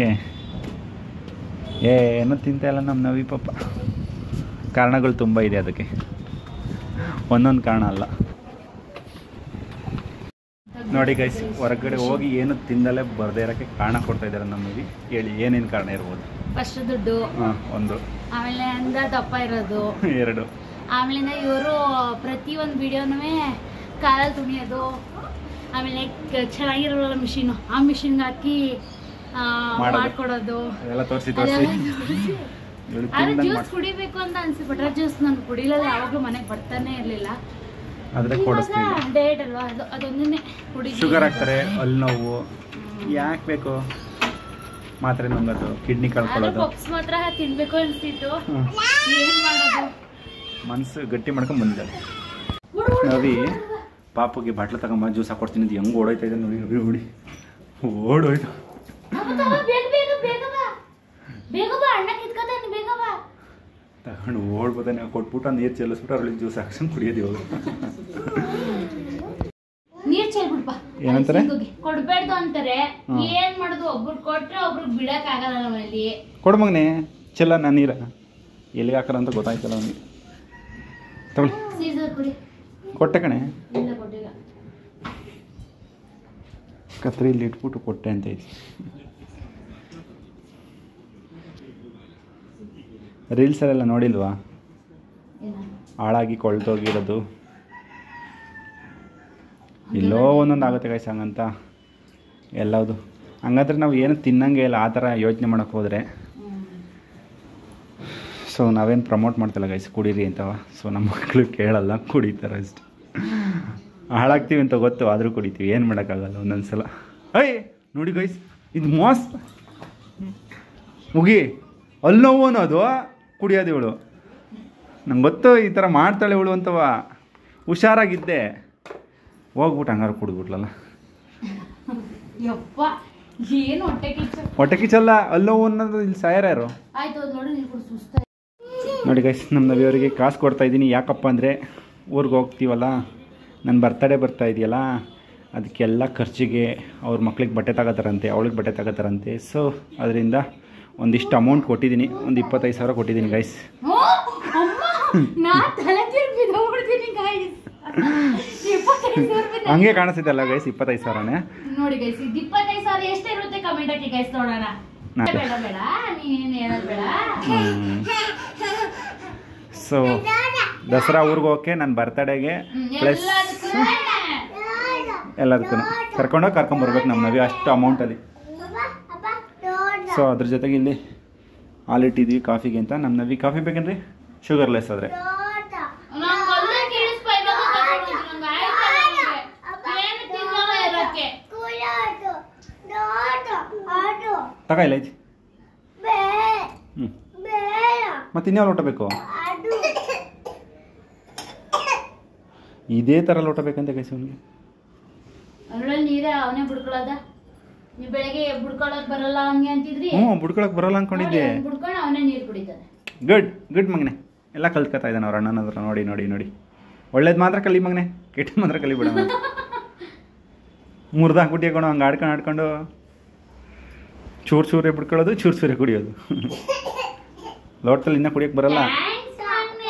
ಏನು ತಿಂತಾ ಇಲ್ಲ ನಮ್ಮ ನವಿ ಪಾಪ ಕಾರಣಗಳು ತುಂಬ ಇದೆ ಅದಕ್ಕೆ ಒಂದೊಂದು ಕಾರಣ ಅಲ್ಲ ನೋಡಿ ಗೈಸ್ ಹೊರಗಡೆ ಹೋಗಿ ಏನು ತಿಂದಲೇ ಬರದೇ ಇರೋಕ್ಕೆ ಕಾರಣ ಕೊಡ್ತಾ ಇದ್ದಾರೆ ನಮ್ಮ ನವಿ ಹೇಳಿ ಏನೇನು ಕಾರಣ ಇರ್ಬೋದು ಫಸ್ಟ್ ದುಡ್ಡು ಹಾಂ ಒಂದು ಆಮೇಲೆ ಅಂದ ದಪ್ಪ ಇರೋದು ಎರಡು ಆಮೇಲಿಂದ ಇವರು ಪ್ರತಿ ಒಂದು ವಿಡಿಯೋನೂ ಕಾಲಲ್ಲಿ ತುಣಿಯೋದು ಆಮೇಲೆ ಕ- ಚೆನ್ನಾಗಿರಲ್ಲ ಮಿಷಿನು ಆ ಮಿಷಿನ್ಗೆ ಹಾಕಿ ಆ, ಮಾಡೋದು. ಮಾಡ್ಕೊಡೋದು ಎಲ್ಲ ತೋರಿಸಿ ಅದೆಲ್ಲ ತೋರಿಸಿ ತೋರ್ಸಿ. ಇವಳು ಆದ್ರೆ ತಿಂದಂಗೆ ಜ್ಯೂಸ್ ಮಾಡಿ ಕುಡಿಬೇಕು ಅಂತ ಅನ್ಸಿಬಿಟ್ರೆ ಜ್ಯೂಸ್ ನಾನು ಕುಡಿಲಲ್ಲ ಯಾವಾಗಲೂ ಮನೆಗೆ ಬರ್ತಾನೆ ಇರಲಿಲ್ಲ ಆದರೆ ಕೊಡಿಸ್ತೀವಿ ಡೇಟ್ ಅಲ್ವಾ ಅದು ಅದೊಂದನ್ನೇ ಕುಡಿ ಶುಗರ್ ಹಾಕ್ತಾರೆ ಹಲ್ಲು ನೋವು ಯಾಕೆ ಬೇಕು ಮಾತ್ರೆ ನುಂಗೋದು ಕಿಡ್ನಿ ಕಳ್ಕೊಳ್ಳೋದು ಪಪ್ಸ್ ಮಾತ್ರ ತಿನ್ಬೇಕು ಅನ್ಸಿತ್ತು ಹ್ಮ್. ಏನ್ ಮಾಡೋದು ಮನಸ್ಸು ಗಟ್ಟಿ ಮಾಡ್ಕೊಂಡು ಬಂದಿದ್ದಾರೆ ನವಿ ಪಾಪುಗೆ ಬಾಟ್ಲು ತಗೊಂಬ ಜ್ಯೂಸ್ ಹಾಕೊಡ್ತೀನಿ ಅಂತ ಹೆಂಗೆ ಓಡೋಯ್ತಾ ಇದೆ ನೋಡಿ ನೋಡಿ ನೋಡಿ ಓಡೋಯ್ತು ಅಮ್ಮ ತಗೋ, ಬೇಗ ಬೇಗ ಬೇಗ ಬಾ ಬೇಗ ಬಾ ಅಣ್ಣ ಕಿತ್ಕೊತಾನೆ ಬೇಗ ಬಾ ತಗೊಂಡು ಓಡ್ಬೋದಾನೆ ಕೊಟ್ಬಿಟ್ಟು ನೀರು ಚೆಲ್ಲಿಸ್ಬಿಟ್ಟು ಅವ್ರಿಗೆ ಜ್ಯೂಸ್ ಹಾಕ್ಸ್ಕೊಂಡು ಕುಡಿಯೋದು ಇವಾಗ ನೀರ್ ಚೆಲ್ಬಿಡ್ಬಾ ಏನಂತಾರೆ? ಕೊಡ್ಬೇಡ್ದು ಅಂತಾರೆ ಹ್ಮ್. ಏನ್ ಮಾಡೋದು ಒಬ್ರು ಕೊಟ್ರೆ ಒಬ್ರು ಬಿಡಕ್ ಆಗಲ್ಲ ನಮ್ಮಲ್ಲಿ ಕೊಡು ಮಗನೆ ಚೆಲ್ಲ ನಾನು ನೀರ ಎಲ್ಲಿಗೆ ಹಾಕಾರ ಅಂತ ಗೊತ್ತಾಯ್ತಲ್ಲ ಅವನಿಗೆ ತಗೊಳ್ಳಿ ಸೀಸರ್ ಕುಡಿ ಕೊಟ್ಟೆ ಕಣೆ ಇಲ್ಲ ಕೊಟ್ಟಿಲ್ಲ ಕತ್ರಿಲಿ ಇಟ್ಬಿಟ್ಟು ಕೊಟ್ಟೆ ಅಂತ ಐತಿ ರೀಲ್ಸಲ್ಲೆಲ್ಲ ನೋಡಿಲ್ವಾ ಇಲ್ಲ. ಹಾಳಾಗಿ ಕೊಳ್ತೋಗಿರೋದು ಎಲ್ಲೋ ಒಂದೊಂದು ಆಗುತ್ತೆ ಗೈಸ್ ಹಂಗಂತ ಎಲ್ಲವುದು ಹಂಗಾದ್ರೆ ನಾವು ಏನು ತಿನ್ನಂಗೆ ಇಲ್ಲ ಆ ಥರ ಯೋಚನೆ ಮಾಡೋಕ್ಕೆ ಹೋದರೆ ಹ್ಮ್. ಸೊ ನಾವೇನು ಪ್ರಮೋಟ್ ಮಾಡ್ತಿಲ್ಲ ಗೈಸ್ ಕುಡೀರಿ ಅಂತವ ಸೊ ನಮ್ಮ ಮಕ್ಕಳು ಕೇಳಲ್ಲ ಕುಡಿತಾರೆ ಅಷ್ಟೆ ಹಾಳಾಗ್ತೀವಿ ಅಂತ ಗೊತ್ತು ಆದರೂ ಕುಡಿತೀವಿ ಏನು ಮಾಡೋಕ್ಕಾಗಲ್ಲ ಒಂದೊಂದು ಸಲ ಅಯ್ಯ ನೋಡಿ ಗೈಸ್ ಇದು ಮೋಸ ಮುಗಿ ಅಲ್ಲಿ ನೋವು ಅನ್ನೋದು ಕುಡಿಯೋದು ಇವಳು ನಂಗೆ ಗೊತ್ತು ಈ ಥರ ಮಾಡ್ತಾಳೆ ಇವಳು ಅಂತವ ಹುಷಾರಾಗಿದ್ದೆ ಹೋಗ್ಬಿಟ್ಟು ಹಂಗಾರು ಕುಡಿದ್ಬಿಟ್ಲಲ್ಲ ಯಪ್ಪ ಏನು ಹೊಟ್ಟೆ ಕಿಚ್ಚು ಹೊಟ್ಟೆ ಕಿಚ್ಚಲ್ಲ ಅಲ್ಲಿ ನೋವು ಅನ್ನೋದು ಇಲ್ಲಿ ಸಾಯರ ಯಾರು ಆಯ್ತು ಅದ್ ನೋಡಿ ನೀರು ಕುಡಿ ಸುಸ್ತ ನೋಡಿ ಗೈಸ್ ನಮ್ಮ ನವಿಯವರಿಗೆ ಕಾಸು ಕೊಡ್ತಾ ಇದ್ದೀನಿ ಯಾಕಪ್ಪ ಅಂದರೆ ಊರಿಗೆ ಹೋಗ್ತೀವಲ್ಲ ನನ್ನ ಬರ್ತಡೇ ಬರ್ತಾ ಇದೆಯಲ್ಲ ಅದಕ್ಕೆಲ್ಲ ಖರ್ಚಿಗೆ ಅವ್ರ ಮಕ್ಳಿಗೆ ಬಟ್ಟೆ ತಗೋತಾರಂತೆ ಅವಳಿಗೆ ಬಟ್ಟೆ ತಗೋತಾರಂತೆ ಸೊ ಅದರಿಂದ ಒಂದಿಷ್ಟು ಅಮೌಂಟ್ ಕೊಟ್ಟಿದ್ದೀನಿ ಒಂದು ಇಪ್ಪತ್ತೈದು ಸಾವಿರ ಕೊಟ್ಟಿದ್ದೀನಿ ಗೈಸ್ ಓ, ಅಮ್ಮ ನಾ ತಲೆ ತಿರುಗಿ ಬಿದ್ದೋಗ್ಬಿಡ್ತೀನಿ ಗಾಯ್ಸ್ ಇಪ್ಪತ್ತೈದು ಸಾವಿರ ರೂಪಾಯಿ ಹಂಗೆ ಕಾಣಿಸ್ತಿದ್ದಲ್ಲ ಗೈಸ್ ಇಪ್ಪತ್ತೈದು ಸಾವಿರನೇ ನೋಡಿ ಗೈಸ್ ಇದು ಇಪ್ಪತ್ತೈದು ಸಾವಿರ ಎಷ್ಟಿರುತ್ತೆ ಕಮೆಂಟ್ ಹಾಕಿ ಗೈಸ್ ನೋಡೋಣ ನಾ- ಬೇಡ ಬೇಡ ನೀನ್ ಹೇಳೋದ್ ಬೇಡ ಸೊ ದಸರಾ ಊರಿಗೆ ಹೋಗೋಕ್ಕೆ ನನ್ನ ಬರ್ತಡೇಗೆ ಹ್ಮ್, ಪ್ಲಸ್ ಎಲ್ಲದಕ್ಕೂ ಬೇಡ. ಎಲ್ಲದಕ್ಕೂ ಕರ್ಕೊಂಡೋಗಿ ಕರ್ಕೊಂಬರ್ಬೇಕು ನಮ್ಮ ನವಿ ಅಷ್ಟು ಅಮೌಂಟಲ್ಲಿ ಸೊ ಅದ್ರ ಜೊತೆಗೆ ಇಲ್ಲಿ ಹಾಲಿಟ್ಟಿದ್ವಿ ಕಾಫಿಗೆ ಅಂತ ನಮ್ಮ ನವಿ ಕಾಫಿ ಬೇಕೇನ್ರಿ ಶುಗರ್ಲೆಸ್ ಆದರೆ ನಂಗ್ ಅಲ್ಲೇ ಕೇಳಿಸ್ಕೊ, ಇವಾಗ ಕರ್ಕೊಂಡ್ ಹೋಗ್ತೀನಿ. ನಂಗ್ ಆಯ್ತಲ್ಲ ನಂಗೆ. ಏನು ತಿನ್ನಲ್ಲ ಇರೋಕ್ಕೆ. ತಗ ಇಲ್ಲ ಐತಿ ಹ್ಞೂ ಮತ್ತೆ ಇನ್ಯಾವ ಲೋಟ ಬೇಕು ಇದೇ ಥರ ಲೋಟ ಬೇಕಂತ ಕೈಸಿ ಅವನಿಗೆ ಅದ್ರಲ್ಲಿ ನೀರೇ ಅವನೇ ಬಿಡ್ಕೊಳ್ಳೋದ ನೀವು ಬೆಳಗ್ಗೆ ಬಿಡ್ಕೊಳ್ಳೋದ್ ಬರಲ್ಲ ಹಂಗೆ ಅಂತಿದ್ರಿ ಹ್ಞೂ ಬುಡ್ಕೊಳಕ್ಕೆ ಬರಲ್ಲ ಅಂದ್ಕೊಂಡಿದ್ದೆ ಬಿಡ್ಕೊಂಡು ಅವನೇ ನೀರು ಕುಡಿತಾನೆ ಗುಡ್ ಗುಡ್ ಮಗನೆ ಎಲ್ಲ ಕಲ್ತ್ಕೊತಾ ಇದ್ದಾನೆ ಅವ್ರ ಅಣ್ಣನ ಹತ್ರ ನೋಡಿ ನೋಡಿ ನೋಡಿ ಒಳ್ಳೇದು ಮಾತ್ರ ಕಲಿ ಮಗನೆ ಕೆಟ್ಟದ್ದು ಮಾತ್ರ ಕಲಿ ಬಿಡ ಮುರಿದಾಕ್ಬಿಟ್ಟು ಕಣೋ ಹಂಗೆ ಆಡ್ಕೊಂಡು ಆಡ್ಕೊಂಡು ಚೂರು ಚೂರೇ ಬಿಡ್ಕೊಳ್ಳೋದು ಚೂರು ಚೂರೇ ಕುಡಿಯೋದು ಲೋಟದಲ್ಲಿ ಇನ್ನೂ ಕುಡಿಯೋಕೆ ಬರಲ್ಲ Thanks, ಮೊನ್ನೆ.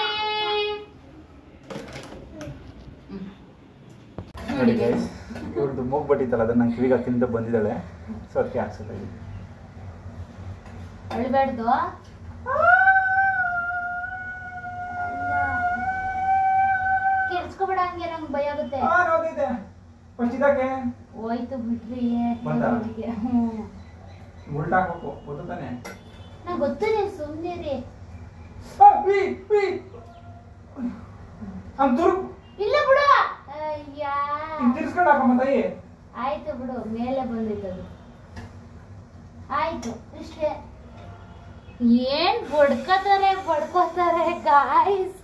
ನೋಡಿ ಗೈಸ್ ಇವ್ರದ್ದು ಮೂಗ್ ಬಟ್ಟಿತ್ತಲ್ಲ ಅದನ್ನ ನಂಗೆ ಕಿವಿಗೆ ಹತ್ತಿನಿಂದ ಬಂದಿದ್ದಾಳೆ ಸೊ ಅದಕ್ಕೆ ಹಾಕ್ಸಲ್ಲ ಅಳ್ಬಾರ್ದು ಕೆರ್ಸ್ಕೊಬೇಡ ಹಂಗೆ ನಂಗೆ ಭಯ ಆಗುತ್ತೆ ಫಸ್ಟ್ ಇದಕ್ಕೆ ಹೋಯ್ತು ಬಿಟ್ರಿ ಬಂತಾ? ಹುಡುಗಿಗೆ. ಹ್ಮ್. ಉಲ್ಟಾ ಹಾಕ್ಬೇಕು ಗೊತ್ತು ತಾನೆ ನಂಗ್ ಗೊತ್ತಿದೆ ಸುಮ್ಮನೆ ರೀ ಇಲ್ಲ ಬಿಡು ಅಯ್ಯಾ ತಿರ್ಸ್ಕೊಂಡು ಹಾಕಮ್ಮ ತಾಯಿ ಆಯ್ತು ಬಿಡು ಮೇಲೆ ಬಂದಿತ್ತದು ಆಯ್ತು ಇಷ್ಟೇ ಏನ್ ಬಡ್ಕೋತಾರೆ ಬಡ್ಕೋತಾರೆ ಗಾಯ್ಸ್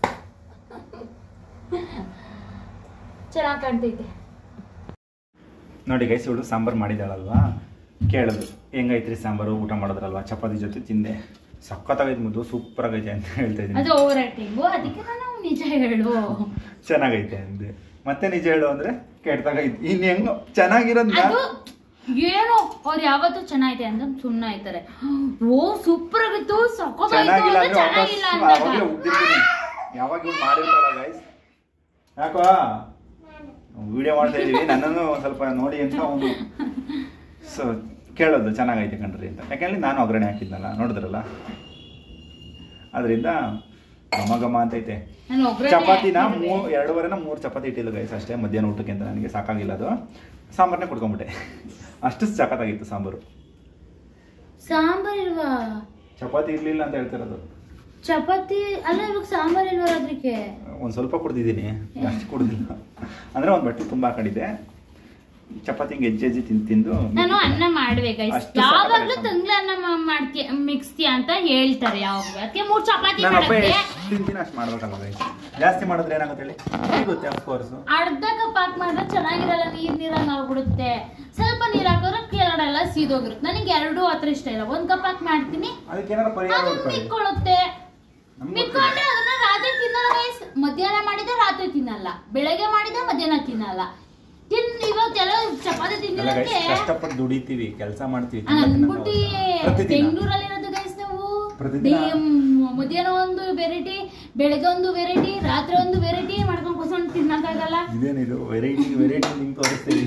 ಚೆನ್ನಾಗ್ ಕಾಣ್ತೈತೆ ನೋಡಿ ಗೈಸ್ ಇವಳು ಸಾಂಬಾರು ಮಾಡಿದಾಳಲ್ವಾ ಕೇಳೋದು ಹೆಂಗೈತ್ರಿ ಸಾಂಬಾರು ಊಟ ಮಾಡಿದ್ರಲ್ವಾ ಚಪಾತಿ ಜೊತೆ ತಿಂದೆ ಸಖತ್ತಾಗೈತೆ ಮುದ್ದು ಸೂಪರ್ ಆಗೈತೆ ಅಂತ ಹೇಳ್ತಾ ಇದ್ದೀನಿ ಅದು ಓವರ್ ಆಕ್ಟಿಂಗು ಅದಕ್ಕೆ ನಾನು ನಿಜ ಹೇಳು ಚೆನ್ನಾಗೈತೆ ಅಂದೆ ಮತ್ತೆ ನಿಜ ಹೇಳು ಅಂದ್ರೆ ಕೆಟ್ಟದಾಗೈತೆ ಇನ್ ಹೆಂಗ ಚೆನ್ನಾಗಿರೋದ್ನ ಅದು ಏನೋ ಅವ್ರು ಯಾವತ್ತೂ ಚೆನ್ನಾಗೈತೆ ಅಂತ ಸುಮ್ಮನೆ ಆಯ್ತಾರೆ ಓ ಸೂಪರ್ ಆಗಿತ್ತು ಸಖತ್ತಾಯ್ತು ಚೆನ್ನಾಗಿಲ್ಲ ಅಂದ್ರೆ ಅಂದ್ರೆ ಚೆನ್ನಾಗಿಲ್ಲ ವಾಪಸ್ ಅಂದಾಗ ಅವಾಗ್ಲೇ ಉಗ್ದಿರ್ತೀನಿ ಯಾವಾಗ ಇವ್ಳು ಮಾಡಿರ್ತಾಳ ಗೈಸ್ ಯಾಕೋ ವಿಡಿಯೋ ಮಾಡ್ತಾ ಇದೀವಿ ನನ್ನನ್ನು ಒಂದ್ ಸ್ವಲ್ಪ ನೋಡಿ ಅಂತ ಅವನು ಸೊ ಕೇಳೋದು ಚೆನ್ನಾಗೈತೆ ಕಣ್ರಿ ಅಂತ ಯಾಕಂದ್ರೆ ನಾನು ಒಗ್ಗರಣೆ ಹಾಕಿದ್ನಲ್ಲ ನೋಡಿದ್ರಲ್ಲ ಅದರಿಂದ ಘಮ ಘಮ ಅಂತೈತೆ ನಾನು ಒಗ್ಗರಣೆ ಚಪಾತಿನ ಹಾಕಿದ್ರೆ- ಮೂ ಎರಡೂವರೆನ ಮೂರು ಚಪಾತಿ ಇಟ್ಟಿಲ್ಲ ಗೈಸ್ ಅಷ್ಟೇ ಮಧ್ಯಾಹ್ನ ಊಟಕ್ಕೆ ಅಂತ ನನಗೆ ಸಾಕಾಗಿಲ್ಲ ಅದು ಸಾಂಬಾರನ್ನೇ ಕುಡ್ಕೊಂಬಿಟ್ಟೆ ಅಷ್ಟು ಸಖತ್ತಾಗಿತ್ತು ಸಾಂಬಾರು ಸಾಂಬಾರ್ ಇಲ್ವಾ ಚಪಾತಿ ಇರ್ಲಿಲ್ಲ ಅಂತ ಹೇಳ್ತಿರೋದು ಚಪಾತಿ ಅಲ್ಲ ಇವಾಗ ಸಾಂಬಾರ್ ಇಲ್ವಾ ಅದಕ್ಕೆ ಒಂದು ಸ್ವಲ್ಪ ಕುಡ್ದಿದ್ದೀನಿ ಜಾಸ್ತಿ ಕುಡ್ದಿಲ್ಲ ಅಂದರೆ ಒಂದು ಬಟ್ಟೆ ತುಂಬ ಹಾಕೊಂಡಿದ್ದೆ ಚಪಾತಿ ಹಿಂಗೆ ಹೆಜ್ಜೆ ಹೆಜ್ಜೆ ತಿಂದು ತಿಂದು ನಾನು ಅನ್ನ ಮಾಡ್ಬೇಕು ಅಷ್ಟು ಯಾವಾಗ್ಲೂ ಸಾಕಾಗೈತೆ. ತಂಗ್ಳ ಅನ್ನ ಮಾ- ಮಾಡ್ತೀಯ ಮಿಕ್ಸ್ತೀಯ ಅಂತ ಹೇಳ್ತಾರೆ ಯಾವಾಗ ಅದಕ್ಕೆ ಮೂರ್ ಚಪಾತಿ ನಾನು ಒಬ್ಬ ಮಾಡಕ್ಕೆ ಎಷ್ಟು ತಿಂತೀನಿ ಅಷ್ಟು ಮಾಡ್ಬೇಕಲ್ಲ guys. ಜಾಸ್ತಿ ಮಾಡಿದ್ರೆ ಏನಾಗುತ್ತೆ ಹೇಳಿ ಸಿಗುತ್ತೆ ಅಫ್ಕೋರ್ಸು ಅರ್ಧ ಕಪ್ ಹಾಕಿ ಮಾಡಿದ್ರೆ ಚೆನ್ನಾಗಿರಲ್ಲ ನೀರ್ ನೀರಂಗ್ ಆಗ್ಬಿಡುತ್ತೆ ಸ್ವಲ್ಪ ನೀರ್ ಹಾಕಿದ್ರೆ ಕೆಳಗಡೆಲ್ಲ ಸೀದೋಗಿರುತ್ತೆ ನನಗೆ ಎರಡು ಹತ್ರ ಇಷ್ಟ ಇಲ್ಲ ಒಂದ್ ಕಪ್ ಹಾಕಿ ಮಾಡ್ತೀನಿ ಅದಕ್ಕೆ ಏನಾರ ಪರಿಹಾರ ಅದು ಹುಡ್ಕೊಳ್ಳಿ ಮಿಕ್ಕೊಳ್ಳುತ್ತೆ ನಮ್ಗೆ ಮಿಕ್ಕೊಂಡ್ರೆ ಅದನ್ನ ರಾತ್ರಿ ತಿನ್ನಲ್ಲ guys. ಮಧ್ಯಾಹ್ನ ಮಾಡಿದ್ರೆ ರಾತ್ರಿ ತಿನ್ನಲ್ಲ ಬೆಳಗ್ಗೆ ಮಾಡಿದ್ರೆ ಮಧ್ಯಾಹ್ನ ತಿನ್ನಲ್ಲ ತಿನ್ ಇವತ್ತೆಲ್ಲ ಚಪಾತಿ ಅಲ್ಲ ತಿನ್ನೋದಕ್ಕೆ ಗೈಸ್ ಕಷ್ಟಪಟ್ಟು ದುಡಿತೀವಿ ಕೆಲಸ ಮಾಡ್ತೀವಿ ಅಂದ್ಬಿಟ್ಟು ಪ್ರತಿದಿನ ಬೆಂಗಳೂರಲ್ಲಿ ಇರೋದು ಗೈಸ್ ನಾವು ಪ್ರತಿದಿನ? ಡೇ- ಮ್, ಮಧ್ಯಾಹ್ನ ಒಂದು ವೆರೈಟಿ ಬೆಳಗ್ಗೆ ಒಂದು ವೆರೈಟಿ ರಾತ್ರಿ ಒಂದು ವೆರೈಟಿ ಮಾಡ್ಕೊಂಡು ಕೂತ್ಕೊಂಡು ತಿನ್ನಕ್ಕಾಗಲ್ಲ ಇದೇನಿದು ವೆರೈಟಿ ವೆರೈಟಿ ನಿಮ್ಗೆ ತೋರಿಸ್ತೀವಿ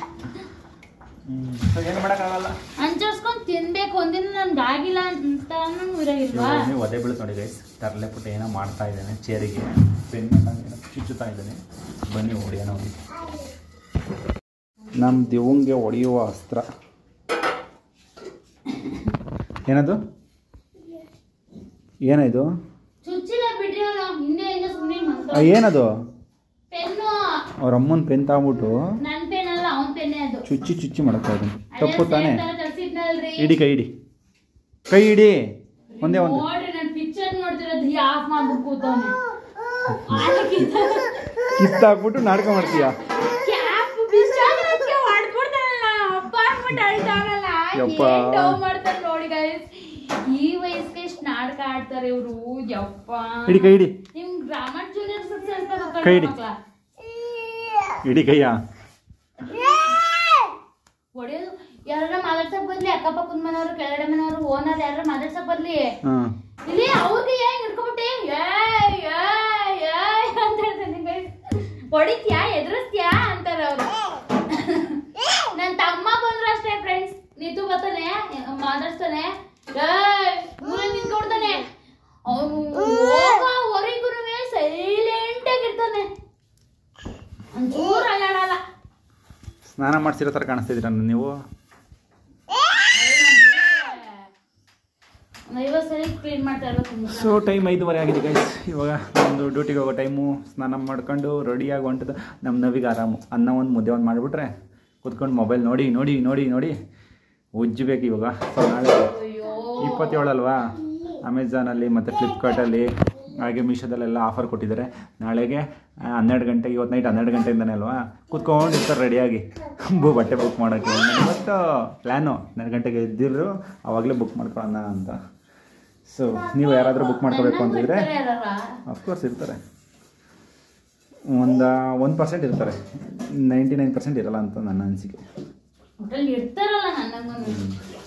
ಸೊ ಏನು ಮಾಡೋಕ್ಕಾಗಲ್ಲ ಅಂಚರ್ಸ್ಕೊಂಡ್ ತಿನ್ಬೇಕು ಒಂದಿನ ನನ್ಗೆ ಆಗಿಲ್ಲ ಅಂತ ಇರೋಗಿಲ್ವಾ ಇವಾಗ ನೀವು ಒದೆ ಬೀಳುತ್ತೆ ನೋಡಿ ಗೈಸ್ ತರಲೆ ಪುಟ್ಟ ಏನೋ ಮಾಡ್ತಾ ಇದ್ದಾನೆ ಚೇರಿಗೆ ಪೆನ್ ಏನೋ ಚುಚ್ಚುತ್ತಾ ಇದ್ದಾನೆ ಬನ್ನಿ ಹೊಡಿಯೋಣ ಹೋಗಿ ನಮ್ಮ ದಿವಂಗೆ ಹೊಡೆಯುವ ಅಸ್ತ್ರ ಏನದು ಏನಿದು ಚುಚ್ಚಿಲ್ಲ ಬಿಡ್ರಿ ಅವನು ಹಿಂದೆ ಹಿಂದೆ ಸುಮ್ಮನೆ ಆ, ಏನದು ಪೆನ್ನು ಅವ್ರ ಅಮ್ಮನ ಪೆನ್ ತಗೊಂಬಿಟ್ಟು ನನ್ ಪೆನ್ ಅಲ್ಲ ಅವನ್ ಪೆನ್ನೇ ಅದು ಚುಚ್ಚಿ ಚುಚ್ಚಿ ಮಾಡಕ್ತಾ ಇದ್ದಾನೆ ತಪ್ಪು ತಾನೆ ತರಿಸಿದ್ನಲ್ರಿ ಇಡಿ ಕೈ ಇಡಿ ಕೈ ಇಡಿ ಒಂದೇ ಒಂದು ನೋಡ್ರಿ ನನ್ ಪಿಕ್ಚರ್ ನೋಡ್ತಿರೋದು ಆಫ್ ಮಾಡ್ಬಿಟ್ಟು ಕೂತವ್ನೆ ಕಿತ್ತಾಕ್ಬಿಟ್ಟು ನಾಟಕ ಮಾಡ್ತೀಯ ಕ್ಯಾಪ್ ಬಿಸಾಕಕ್ಕೆ ಹೊಡ್ಬಿಡ್ತಾನಲ್ಲ ಅಪ್ಪ ಅಂದ್ಬಿಟ್ಟು ಅಳ್ತಾನಲ್ಲ ಯಪ್ಪ. ಏನ್ ಡವ್ ಮಾಡ್ತಾರೆ ನೋಡಿ ಗೈಸ್ ಈ ವಯಸ್ಸಿಗೆ ಎಷ್ಟು ನಾಟಕ ಆಡ್ತಾರೆ ಇವರು ಯಪ್ಪ ಇಡಿ ಕೈ ಇಡಿ ನಿಮ್ ಗ್ರಾಮರ್ ಜೂನಿಯರ್ ಕೈ ಹಿಡಿ. ಇಡಿ ಕೈಯ ಹೊಡೆಯೋದು ಯಾರ ಮಾತಾಡ್ಸಕ್ ಬರ್ಲಿ ಅಕ್ಕಪಕ್ಕದ ಮನೆಯವರು ಕೆಳಗಡೆ ಮನೆಯವರು ಓನರ್ ಯಾರ ಮಾತಾಡ್ಸಕ್ ಬರ್ಲಿ ಹಾಂ ಇಲ್ಲಿ ಅವ್ರಿಗೆ ಹೆಂಗ್ ಹಿಡ್ಕೊಬಿಟ್ಟೆ ಏಯ್ ಏಯ್ ಏಯ್ ಅಂತ ಹೇಳ್ತಾನೆ guys. ಹೊಡಿತ್ಯಾ ಎದುರಿಸ್ತ್ಯಾ ಅಂತಾರೆ ಅವ್ರು ನನ್ ತಮ್ಮ ಬಂದ್ರು ಅಷ್ಟೇ ಫ್ರೆಂಡ್ಸ್ ನೀತು ಬರ್ತಾನೆ ಮಾತಾಡ್ತಾನೆ ಏಯ್ ಊರಲ್ಲಿ ನಿಂತ್ಕೊಡ್ತಾನೆ ಅವನು ಹೋಗೋವರೆಗೂ ಸೈಲೆಂಟ್ ಆಗಿರ್ತಾನೆ ಒಂಚೂರು ಅಲ್ಲಾಡಲ್ಲ ಸ್ನಾನ ಮಾಡಿಸಿರೋ ಥರ ಕಾಣಿಸ್ತಿದ್ದೀರ ನೀವು ಒಂದ್ ಐವತ್ತು ಸಲ ಕ್ಲೀನ್ ಮಾಡ್ತಾ ಇರ್ಬೇಕು ಸೊ ಟೈಮ್ ಐದುವರೆ ಆಗಿದೆ ಗೈಸ್ ಇವಾಗ ನಮ್ಮದು ಡ್ಯೂಟಿಗೆ ಹೋಗೋ ಟೈಮು ಸ್ನಾನ ಮಾಡ್ಕೊಂಡು ರೆಡಿಯಾಗಿ ಹೊಂಟದ್ದು ನಮ್ಮ ನವಿಗೆ ಆರಾಮು ಅನ್ನ ಒಂದು ಮುದ್ದೆ ಒಂದು ಮಾಡಿಬಿಟ್ರೆ ಕುತ್ಕೊಂಡು ಮೊಬೈಲ್ ನೋಡಿ ನೋಡಿ ನೋಡಿ ನೋಡಿ ಉಜ್ಜಬೇಕು ಇವಾಗ ಸೊ ನಾಳೆ ಅಯ್ಯೋ ಇಪ್ಪತ್ತೇಳಲ್ವಾ ಅಮೆಝಾನಲ್ಲಿ ಮತ್ತು ಫ್ಲಿಪ್ಕಾರ್ಟಲ್ಲಿ ಹಾಗೆ ಮೀಶೋದಲ್ಲೆಲ್ಲ ಆಫರ್ ಕೊಟ್ಟಿದ್ದಾರೆ ನಾಳೆಗೆ ಆ, ಹನ್ನೆರಡು ಗಂಟೆಗೆ ಇವತ್ತು ನೈಟ್ ಹನ್ನೆರಡು ಗಂಟೆಯಿಂದನೇ ಅಲ್ವಾ ಕುತ್ಕೊಂಡು ಇರ್ತಾರೆ ರೆಡಿಯಾಗಿ ಬು ಬಟ್ಟೆ ಬುಕ್ ಮಾಡೋಕ್ಕೆ ಇವತ್ತು ಪ್ಲ್ಯಾನು ಹನ್ನೆರಡು ಗಂಟೆಗೆ ಎದ್ದಿರು ಆವಾಗಲೇ ಬುಕ್ ಮಾಡ್ಕೊಳ್ಳೋಣ ಅಂತ ಸೊ ನೀವು ಯಾರಾದರೂ ಬುಕ್ ಮಾಡ್ಕೋಬೇಕು ಅಂತಿದ್ರೆ ಬಿಡ್ತಾರೆ ಯಾರಾರ? ಅಫ್ಕೋರ್ಸ್ ಇರ್ತಾರೆ ಒಂದು ಒನ್ ಪರ್ಸೆಂಟ್ ಇರ್ತಾರೆ ನೈಂಟಿ ನೈನ್ ಪರ್ಸೆಂಟ್ ಇರಲ್ಲ ಅಂತ ನನ್ನ ಅನಿಸಿಕೆ ಒಟ್ಟಲ್ಲಿ ಇರ್ತಾರಲ್ಲ ನನ್ನಂಗೂ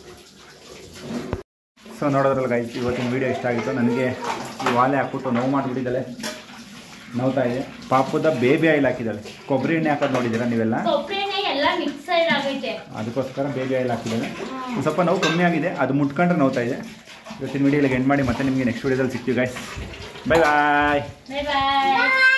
ಸೊ ನೋಡೋದ್ರಲ್ಲ ಗೈಸ್ ಇವತ್ತಿನ ವೀಡಿಯೋ ಇಷ್ಟ ಆಗಿತ್ತು ನನಗೆ ಈ ವಾಲೆ ಹಾಕ್ಬಿಟ್ಟು ನೋವು ಮಾಡಿಬಿಟ್ಟಿದ್ದಾಳೆ ನೋವ್ತಾ ಇದೆ ಪಾಪದ ಬೇಬಿ ಆಯಿಲ್ ಹಾಕಿದ್ದಾಳೆ ಕೊಬ್ಬರಿ ಎಣ್ಣೆ ಹಾಕೋದು ನೋಡಿದ್ದೀರಾ ನೀವೆಲ್ಲ ಕೊಬ್ಬರಿ ಎಣ್ಣೆ ಎಲ್ಲ ಮಿಕ್ಸೈಡ್ ಆಗೈತೆ ಅದಕ್ಕೋಸ್ಕರ ಬೇಬಿ ಆಯಿಲ್ ಹಾಕಿದ್ದಾಳೆ ಒಂದು ಸ್ವಲ್ಪ ನೋವು ಕಮ್ಮಿ ಆಗಿದೆ ಅದು ಮುಟ್ಕೊಂಡ್ರೆ ನೋವ್ತಾ ಇದೆ ಇವತ್ತಿನ ವೀಡಿಯೋಗೆ ಎಂಡ್ ಮಾಡಿ ಮತ್ತೆ ನಿಮಗೆ ನೆಕ್ಸ್ಟ್ ವೀಡಿಯೋದಲ್ಲಿ ಸಿಗ್ತೀವಿ ಗೈಸ್ ಬಾಯ್ ಬಾಯ್ ಬಾಯ್ ಬಾಯ್